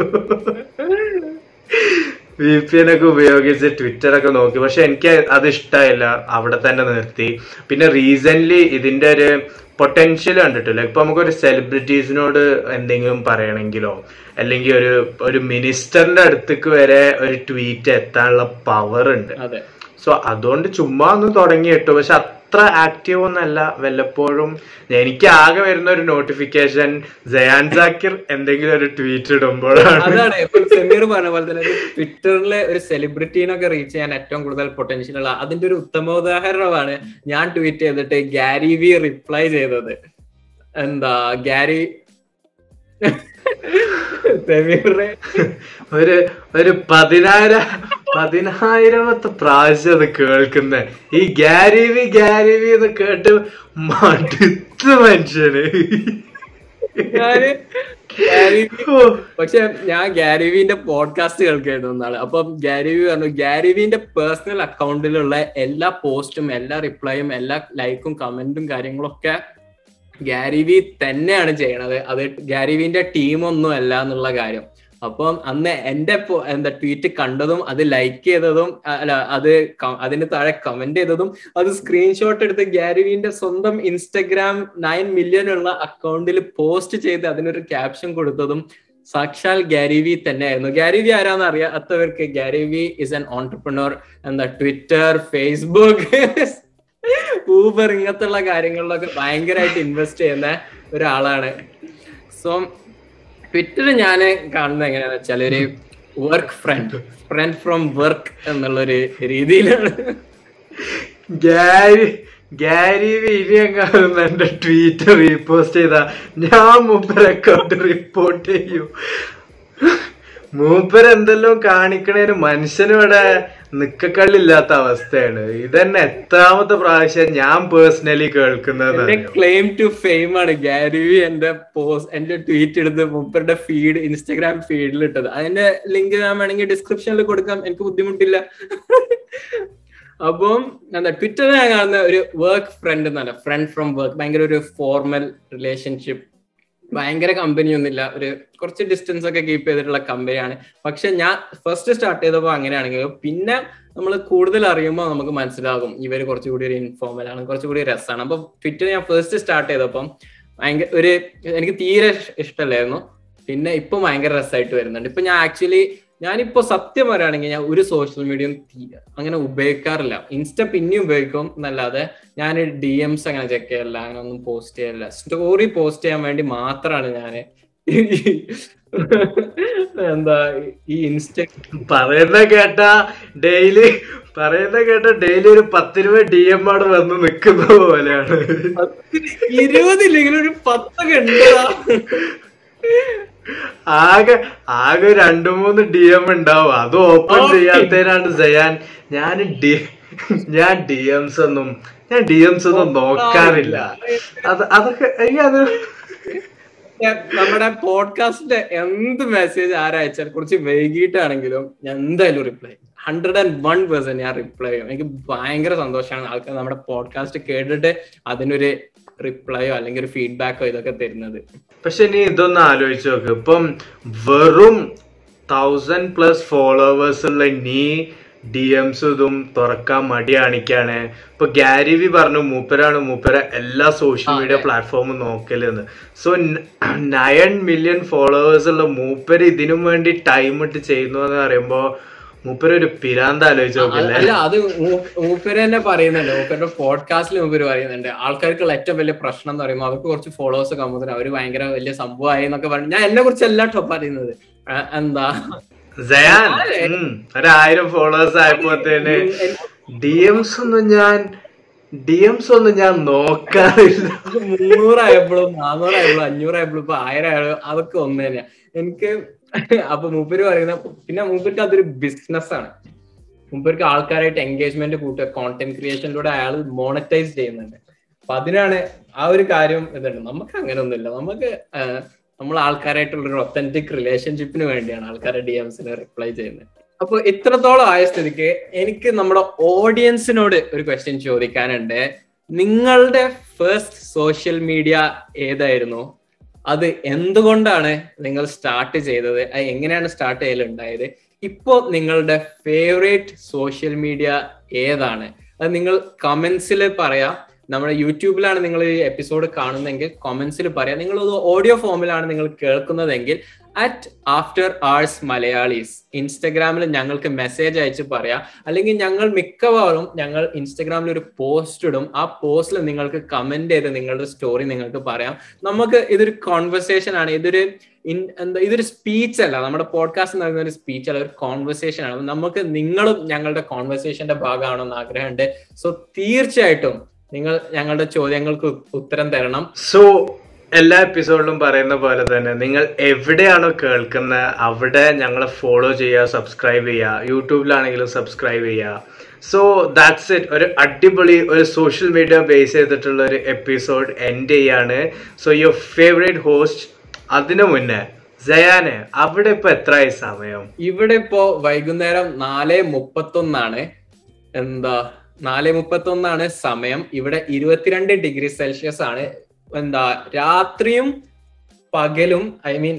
Speaker 1: വി പി എൻ ഒക്കെ ഉപയോഗിച്ച് ട്വിറ്റർ ഒക്കെ നോക്കി പക്ഷെ എനിക്ക് അത് ഇഷ്ടമായില്ല അവിടെ തന്നെ നിർത്തി പിന്നെ റീസെന്റ് ഇതിന്റെ ഒരു പൊട്ടൻഷ്യൽ കണ്ടിട്ടില്ല ഇപ്പൊ നമുക്കൊരു സെലിബ്രിറ്റീസിനോട് എന്തെങ്കിലും പറയണമെങ്കിലോ അല്ലെങ്കിൽ ഒരു ഒരു മിനിസ്റ്ററിന്റെ അടുത്തേക്ക് വരെ ഒരു ട്വീറ്റ് എത്താനുള്ള പവർ ഉണ്ട്
Speaker 2: അതെ
Speaker 1: സോ അതുകൊണ്ട് ചുമ്മാ ഒന്ന് തുടങ്ങി ഇട്ടു പക്ഷെ അത്ര ആക്റ്റീവ് ഒന്നല്ല വല്ലപ്പോഴും എനിക്ക് ആകെ വരുന്ന ഒരു നോട്ടിഫിക്കേഷൻ ജയാൻ ജാക്കിർ എന്തെങ്കിലും ഒരു ട്വീറ്റ് ഇടുമ്പോഴാണ്
Speaker 2: അതാണ് ഇപ്പൊ സമീർ പറഞ്ഞ പോലെ തന്നെ ഒരു ട്വിറ്ററിലെ ഒരു സെലിബ്രിറ്റീനൊക്കെ റീച്ച് ചെയ്യാൻ ഏറ്റവും കൂടുതൽ പൊട്ടൻഷ്യൽ ഉള്ള അതിന്റെ ഒരു ഉത്തമ ഉദാഹരണമാണ് ഞാൻ ട്വീറ്റ് ചെയ്തിട്ട് ഗാരി വി റിപ്ലൈ ചെയ്തത് എന്താ ഗാരി സമീറെ
Speaker 1: ഒരു ഒരു പതിനായിരം പതിനായിരമത്തെ പ്രാവശ്യം അത് കേൾക്കുന്ന ഈ ഗാരിവി ഗാരിവി എന്ന് കേട്ട് മടുത്ത മനുഷ്യന്
Speaker 2: ഞാന് ഗാരി വി
Speaker 1: ഓ,
Speaker 2: പക്ഷെ ഞാൻ ഗാരിവിന്റെ പോഡ്കാസ്റ്റ് കേൾക്കായിരുന്നു എന്നാണ് അപ്പം ഗാരിവി പറഞ്ഞു ഗാരിവിന്റെ പേഴ്സണൽ അക്കൗണ്ടിലുള്ള എല്ലാ പോസ്റ്റും എല്ലാ റിപ്ലൈയും എല്ലാ ലൈക്കും കമന്റും കാര്യങ്ങളും ഒക്കെ ഗാരിവി തന്നെയാണ് ചെയ്യണത് അത് ഗാരിവിന്റെ ടീമൊന്നും അല്ല എന്നുള്ള കാര്യം അപ്പം അന്ന് എന്റെ പോ- എന്താ ട്വീറ്റ് കണ്ടതും അത് ലൈക്ക് ചെയ്തതും അ- അല്ല അത് ക- അതിന് താഴെ കമന്റ് ചെയ്തതും അത് സ്ക്രീൻഷോട്ട് എടുത്ത് ഗാരിവിന്റെ സ്വന്തം ഇൻസ്റ്റഗ്രാം നയൻ മില്യൺ ഉള്ള അക്കൗണ്ടിൽ പോസ്റ്റ് ചെയ്ത് അതിനൊരു ക്യാപ്ഷൻ കൊടുത്തതും സാക്ഷാൽ ഗാരിവി തന്നെയായിരുന്നു ഗാരിവി ആരാന്ന് അറിയാത്തവർക്ക് ഗാരിവി ഇസ് എൻ ഓൺടർപ്രണർ എന്താ ട്വിറ്റർ ഫേസ്ബുക്ക് ഊബർ ഇങ്ങനത്തുള്ള കാര്യങ്ങളിലൊക്കെ ഭയങ്കരമായിട്ട് ഇൻവെസ്റ്റ് ചെയ്യുന്ന ഒരാളാണ് സോ ട്വിറ്റർ ഞാൻ കാണുന്നത് എങ്ങനെയാന്ന് വെച്ചാൽ ഒരു work friend friend from work എന്നുള്ളൊരു രീതിയിലാണ്
Speaker 1: ഗാരി ഗാരി ഇനി എങ്ങാനും എന്റെ ട്വീറ്റ് റീപോസ്റ്റ് ചെയ്താ ഞാൻ മുമ്പ് അക്കൗണ്ട് റിപ്പോർട്ട് ചെയ്യും മൂപ്പര് എന്തെല്ലാം കാണിക്കണേന് മനുഷ്യനിവിടെ നിക്കക്കള്ളില്ലാത്ത അവസ്ഥയാണ് ഇതന്നെ എത്രാമത്തെ പ്രാവശ്യം ഞാൻ പേഴ്സണലി കേൾക്കുന്നത്
Speaker 2: എന്റെ ക്ലെയിം ടു ഫെയിം ആണ് ഗാരിവി എന്റെ പോസ്റ്റ് എന്റെ ട്വീറ്റ് എടുത്ത് മുപ്പരുടെ ഫീഡ് ഇൻസ്റ്റാഗ്രാം ഫീഡിൽ ഇട്ടത് അതിന്റെ ലിങ്ക് ഞാൻ വേണമെങ്കിൽ ഡിസ്ക്രിപ്ഷനിൽ കൊടുക്കാം എനിക്ക് ബുദ്ധിമുട്ടില്ല അപ്പം എന്താ ട്വിറ്ററിൽ ഞാൻ കാണുന്ന ഒരു വർക്ക് ഫ്രണ്ട് എന്നല്ല ഫ്രണ്ട് ഫ്രം വർക്ക് ഭയങ്കര ഒരു ഫോർമൽ റിലേഷൻഷിപ്പ് ഭയങ്കര കമ്പനി ഒന്നുമില്ല ഒരു കുറച്ച് ഡിസ്റ്റൻസ് ഒക്കെ കീപ്പ് ചെയ്തിട്ടുള്ള കമ്പനിയാണ് പക്ഷെ ഞാൻ ഫസ്റ്റ് സ്റ്റാർട്ട് ചെയ്തപ്പോൾ അങ്ങനെയാണെങ്കിൽ പിന്നെ നമ്മൾ കൂടുതൽ അറിയുമ്പോൾ നമുക്ക് മനസ്സിലാകും ഇവർ കുറച്ചുകൂടി ഒരു ഇൻഫോർമൽ ആണ് കുറച്ചുകൂടി രസമാണ് അപ്പൊ ട്വിറ്റർ ഞാൻ ഫസ്റ്റ് സ്റ്റാർട്ട് ചെയ്തപ്പം ഭയങ്കര ഒരു എനിക്ക് തീരെ ഇഷ്ടമല്ലായിരുന്നു പിന്നെ ഇപ്പൊ ഭയങ്കര രസമായിട്ട് വരുന്നുണ്ട് ഇപ്പൊ ഞാൻ ആക്ച്വലി ഞാനിപ്പോ സത്യം പറയുകയാണെങ്കിൽ ഞാൻ ഒരു സോഷ്യൽ മീഡിയയും അങ്ങനെ ഉപയോഗിക്കാറില്ല ഇൻസ്റ്റ പിന്നെയും ഉപയോഗിക്കും എന്നല്ലാതെ ഞാൻ ഡി എംസ് അങ്ങനെ ചെക്ക് ചെയ്യല്ല അങ്ങനെ ഒന്നും പോസ്റ്റ് ചെയ്യല്ല സ്റ്റോറി പോസ്റ്റ് ചെയ്യാൻ വേണ്ടി മാത്രമാണ് ഞാൻ എന്താ ഈ ഇൻസ്റ്റ
Speaker 1: പറയുന്ന കേട്ട ഡെയിലി പറയുന്ന കേട്ട ഡെയിലി ഒരു പത്ത് രൂപ ഡി എം ആണ് വന്ന് നിക്കുന്ന പോലെയാണ്
Speaker 2: ഇരുപതില്ലെങ്കിലും ഒരു പത്തൊക്കെ ഉണ്ടാ
Speaker 1: ആകെ ആകെ രണ്ടു മൂന്ന് ഡി എം ഉണ്ടാവും അത് ഓപ്പൺ ചെയ്യാത്തതിനാണ് ജയാൻ ഞാൻ ഡി ഞാൻ ഡി എംസ് ഒന്നും ഞാൻ ഡി എംസ് ഒന്നും നോക്കാറില്ല അത് അതൊക്കെ എനിക്ക് അത്
Speaker 2: നമ്മുടെ പോഡ്കാസ്റ്റിന്റെ എന്ത് മെസ്സേജ് ആരയച്ചാൽ കുറച്ച് വൈകിട്ടാണെങ്കിലും ഞാൻ എന്തായാലും reply hundred and one percent ഞാൻ റിപ്ലൈ ചെയ്യും എനിക്ക് ഭയങ്കര സന്തോഷമാണ് ആൾക്കാർ നമ്മുടെ പോഡ്കാസ്റ്റ് കേട്ടിട്ട് അതിനൊരു റിപ്ലൈയോ അല്ലെങ്കിൽ ഒരു ഫീഡ്ബാക്കോ ഇതൊക്കെ തരുന്നത്
Speaker 1: പക്ഷെ ഇനി ഇതൊന്ന് ആലോചിച്ച് നോക്ക് ഇപ്പം വെറും തൗസൻഡ് പ്ലസ് ഫോളോവേഴ്സ് ഉള്ള നീ ഡി എംസ് ഇതും തുറക്കാൻ മടി കാണിക്കാണ് ഇപ്പൊ ഗാരിവി പറഞ്ഞു മൂപ്പരാണ് മൂപ്പര എല്ലാ സോഷ്യൽ മീഡിയ പ്ലാറ്റ്ഫോമും നോക്കലെന്ന് സോ നയൻ മില്യൺ ഫോളോവേഴ്സ് ഉള്ള മൂപ്പര് ഇതിനും വേണ്ടി ടൈം ഇട്ട് ചെയ്യുന്നു എന്ന് പറയുമ്പോ മൂപ്പര് ഒരു പിരാന്ത ആലോചിച്ച് നോക്കില്ലേ
Speaker 2: അല്ല അത് മൂപ്പര് തന്നെ പറയുന്നുണ്ട് മൂപ്പരുടെ പോഡ്കാസ്റ്റിൽ മൂപ്പര് പറയുന്നുണ്ട് ആൾക്കാർക്കുള്ള ഏറ്റവും വലിയ പ്രശ്നം എന്ന് പറയുമ്പോൾ അവർക്ക് കുറച്ച് ഫോളോവേഴ്സ് കമ്മുന്നതിന് അവര് ഭയങ്കര വലിയ സംഭവമായി എന്നൊക്കെ പറഞ്ഞു ഞാൻ എന്നെ കുറിച്ച് അല്ല കേട്ടോ പറയുന്നത് എന്താ
Speaker 1: ജയാൻ ഉം, ഒരായിരം ഫോളോവേഴ്സ് ആയപ്പോത്തേന് ഡി എംസ് ഒന്നും ഞാൻ ഡി എംസ് ഒന്നും ഞാൻ നോക്കാറില്ല
Speaker 2: മുന്നൂറായപ്പോഴും നാനൂറായപ്പോഴും അഞ്ഞൂറായപ്പോഴും ഇപ്പൊ ആയിരം ആയാലും അതൊക്കെ ഒന്ന് തന്നെയാ എനിക്ക് അപ്പൊ മൂപ്പര് പറയുന്ന പിന്നെ മൂപ്പർക്ക് അതൊരു ബിസിനസ് ആണ് മൂപ്പർക്ക് ആൾക്കാരായിട്ട് എൻഗേജ്മെന്റ് കൂട്ടുക കോണ്ടന്റ് ക്രിയേഷനിലൂടെ അയാൾ മോണറ്റൈസ് ചെയ്യുന്നുണ്ട് അപ്പൊ അതിനാണ് ആ ഒരു കാര്യം ഇതുണ്ട് നമുക്ക് അങ്ങനെ ഒന്നുമില്ല നമുക്ക് നമ്മൾ ആൾക്കാരായിട്ടുള്ള ഒരു ഒത്തന്റിക് റിലേഷൻഷിപ്പിന് വേണ്ടിയാണ് ആൾക്കാരെ ഡി എംസിന് റിപ്ലൈ ചെയ്യുന്നത് അപ്പൊ ഇത്രത്തോളം ആയ സ്ഥിതിക്ക് എനിക്ക് നമ്മുടെ ഓഡിയൻസിനോട് ഒരു ക്വസ്റ്റ്യൻ ചോദിക്കാനുണ്ട് നിങ്ങളുടെ ഫസ്റ്റ് സോഷ്യൽ മീഡിയ ഏതായിരുന്നു അത് എന്തുകൊണ്ടാണ് നിങ്ങൾ സ്റ്റാർട്ട് ചെയ്തത് അത് എങ്ങനെയാണ് സ്റ്റാർട്ട് ചെയ്യലുണ്ടായത് ഇപ്പോ നിങ്ങളുടെ ഫേവറേറ്റ് സോഷ്യൽ മീഡിയ ഏതാണ് അത് നിങ്ങൾ കമന്റ്സിൽ പറയാം നമ്മുടെ യൂട്യൂബിലാണ് നിങ്ങൾ ഈ എപ്പിസോഡ് കാണുന്നതെങ്കിൽ കമന്റ്സിൽ പറയാം നിങ്ങൾ ഓഡിയോ ഫോമിലാണ് നിങ്ങൾ കേൾക്കുന്നതെങ്കിൽ അറ്റ് ആഫ്റ്റർ ആഴ്സ് മലയാളീസ് ഇൻസ്റ്റഗ്രാമിൽ ഞങ്ങൾക്ക് മെസ്സേജ് അയച്ച് പറയാം അല്ലെങ്കിൽ ഞങ്ങൾ മിക്കവാറും ഞങ്ങൾ ഇൻസ്റ്റഗ്രാമിൽ ഒരു പോസ്റ്റ് ഇടും ആ പോസ്റ്റിൽ നിങ്ങൾക്ക് കമന്റ് ചെയ്ത് നിങ്ങളുടെ സ്റ്റോറി നിങ്ങൾക്ക് പറയാം നമുക്ക് ഇതൊരു കോൺവെർസേഷൻ ആണ് ഇതൊരു എന്താ ഇതൊരു സ്പീച്ച് അല്ല നമ്മുടെ പോഡ്കാസ്റ്റ് എന്ന് പറയുന്ന ഒരു സ്പീച്ച് അല്ല ഒരു കോൺവെർസേഷൻ ആണ് നമുക്ക് നിങ്ങളും ഞങ്ങളുടെ കോൺവെർസേഷന്റെ ഭാഗമാണെന്ന് ആഗ്രഹമുണ്ട് സോ തീർച്ചയായിട്ടും നിങ്ങൾ ഞങ്ങളുടെ ചോദ്യങ്ങൾക്ക് ഉത്തരം തരണം
Speaker 1: സോ എല്ലാ എപ്പിസോഡിലും പറയുന്ന പോലെ തന്നെ നിങ്ങൾ എവിടെയാണോ കേൾക്കുന്നത് അവിടെ ഞങ്ങളെ ഫോളോ ചെയ്യുക സബ്സ്ക്രൈബ് ചെയ്യുക യൂട്യൂബിലാണെങ്കിലും സബ്സ്ക്രൈബ് ചെയ്യുക സോ ദാറ്റ്സ് ഇറ്റ് ഒരു അടിപൊളി ഒരു സോഷ്യൽ മീഡിയ ബേസ് ചെയ്തിട്ടുള്ള ഒരു എപ്പിസോഡ് എൻഡ് ചെയ്യാണ് സോ യുവർ ഫേവറേറ്റ് ഹോസ്റ്റ് അതിനു മുന്നേ ജയാന് അവിടെ ഇപ്പൊ എത്രയായി സമയം
Speaker 2: ഇവിടെ ഇപ്പോ വൈകുന്നേരം നാല് മുപ്പത്തൊന്നാണ് എന്താ നാല് മുപ്പത്തൊന്നാണ് സമയം ഇവിടെ ഇരുപത്തിരണ്ട് ഡിഗ്രി സെൽഷ്യസ് ആണ് എന്താ രാത്രിയും പകലും ഐ മീൻ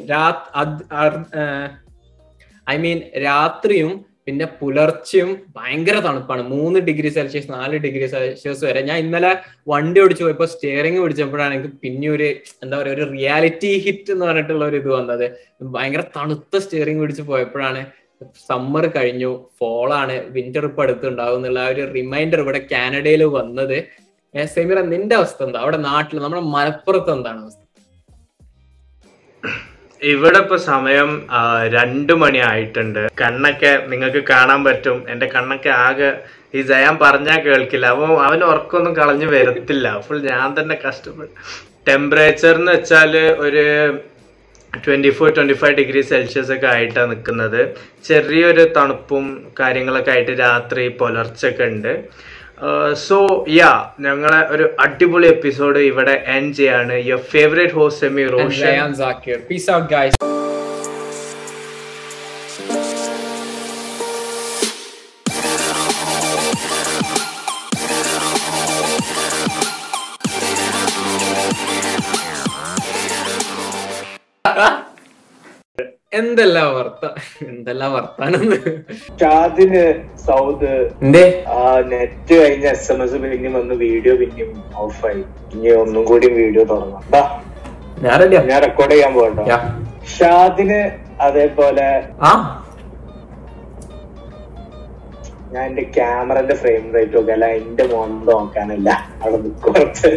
Speaker 2: ഐ മീൻ രാത്രിയും പിന്നെ പുലർച്ചെയും ഭയങ്കര തണുപ്പാണ് മൂന്ന് ഡിഗ്രി സെൽഷ്യസ് നാല് ഡിഗ്രി സെൽഷ്യസ് വരെ ഞാൻ ഇന്നലെ വണ്ടി ഓടിച്ചു പോയപ്പോ സ്റ്റിയറിംഗ് പിടിച്ചപ്പോഴാണ് എനിക്ക് പിന്നെ ഒരു എന്താ പറയുക ഒരു റിയാലിറ്റി ഹിറ്റ് എന്ന് പറഞ്ഞിട്ടുള്ള ഒരു ഇത് വന്നത് ഭയങ്കര തണുത്ത സ്റ്റിയറിംഗ് പിടിച്ച് പോയപ്പോഴാണ് സമ്മർ കഴിഞ്ഞു ഫോളാണ് വിന്റർ ഇപ്പൊ അടുത്തുണ്ടാവും എന്നുള്ള ആ ഒരു റിമൈൻഡർ ഇവിടെ കാനഡയിൽ വന്നത് സെമിറ നിന്റെ അവസ്ഥ എന്താ അവിടെ നാട്ടിൽ നമ്മുടെ മലപ്പുറത്ത് എന്താണ് അവസ്ഥ
Speaker 1: ഇവിടെ ഇപ്പൊ സമയം രണ്ടു മണി ആയിട്ടുണ്ട് കണ്ണൊക്കെ നിങ്ങൾക്ക് കാണാൻ പറ്റും എന്റെ കണ്ണൊക്കെ ആകെ ഈ ജയാൻ പറഞ്ഞാൽ കേൾക്കില്ല അവൻ അവൻ ഉറക്കൊന്നും കളഞ്ഞു വരത്തില്ല ഫുൾ ഞാൻ തന്നെ കഷ്ടപ്പെട്ടു ടെമ്പറേച്ചർ എന്ന് വെച്ചാല് ഒരു twenty four twenty five degree Celsius ഒക്കെ ആയിട്ടാണ് നിൽക്കുന്നത് ചെറിയൊരു തണുപ്പും കാര്യങ്ങളൊക്കെ ആയിട്ട് രാത്രി പുലർച്ചൊക്കെ ഉണ്ട് സോ യാ ഞങ്ങളെ ഒരു അടിപൊളി എപ്പിസോഡ് ഇവിടെ എൻഡ് ചെയ്യാണ് your favourite host Semi
Speaker 2: And
Speaker 1: Roshan
Speaker 2: Rayan Zakir. Peace out, guys. എന്തെല്ലാം വർത്ത എന്തെല്ലാം വർത്താനം
Speaker 1: ഷാദിന് സൗദ്
Speaker 2: എന്തേ
Speaker 1: ആ നെറ്റ് കഴിഞ്ഞ എസ് എം എസ് പിന്നെയും വന്ന് വീഡിയോ പിന്നെയും ഓഫായി ഇനി ഒന്നും കൂടി വീഡിയോ തുടങ്ങാം ദാ,
Speaker 2: ഞാൻ റെഡിയാ
Speaker 1: ഞാൻ റെക്കോർഡ് ചെയ്യാൻ പോകട്ടോ
Speaker 2: യാ.
Speaker 1: ഷാദിന് അതേപോലെ
Speaker 2: ആ
Speaker 1: ഞാൻ എന്റെ ക്യാമറന്റെ ഫ്രെയിം റേറ്റ് ഒക്കെ അല്ല എന്റെ മോന്ത നോക്കാനല്ല അവിടെ നിക്ക് കുറച്ച്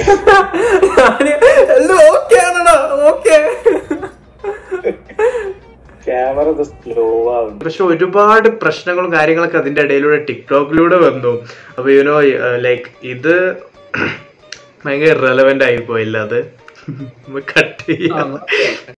Speaker 2: എല്ലാം ഓക്കെ ആണോ ഓക്കെ
Speaker 1: ക്യാമറ സ്ലോ ആവുന്നു പക്ഷെ ഒരുപാട് പ്രശ്നങ്ങളും കാര്യങ്ങളൊക്കെ അതിന്റെ ഇടയിലൂടെ ടിക്ടോക്കിലൂടെ വന്നു അപ്പൊ യുനോ ലൈക്ക് ഇത് ഭയങ്കര റെലവെന്റ് ആയി പോയില്ല അത് കട്ട് ചെയ്യാം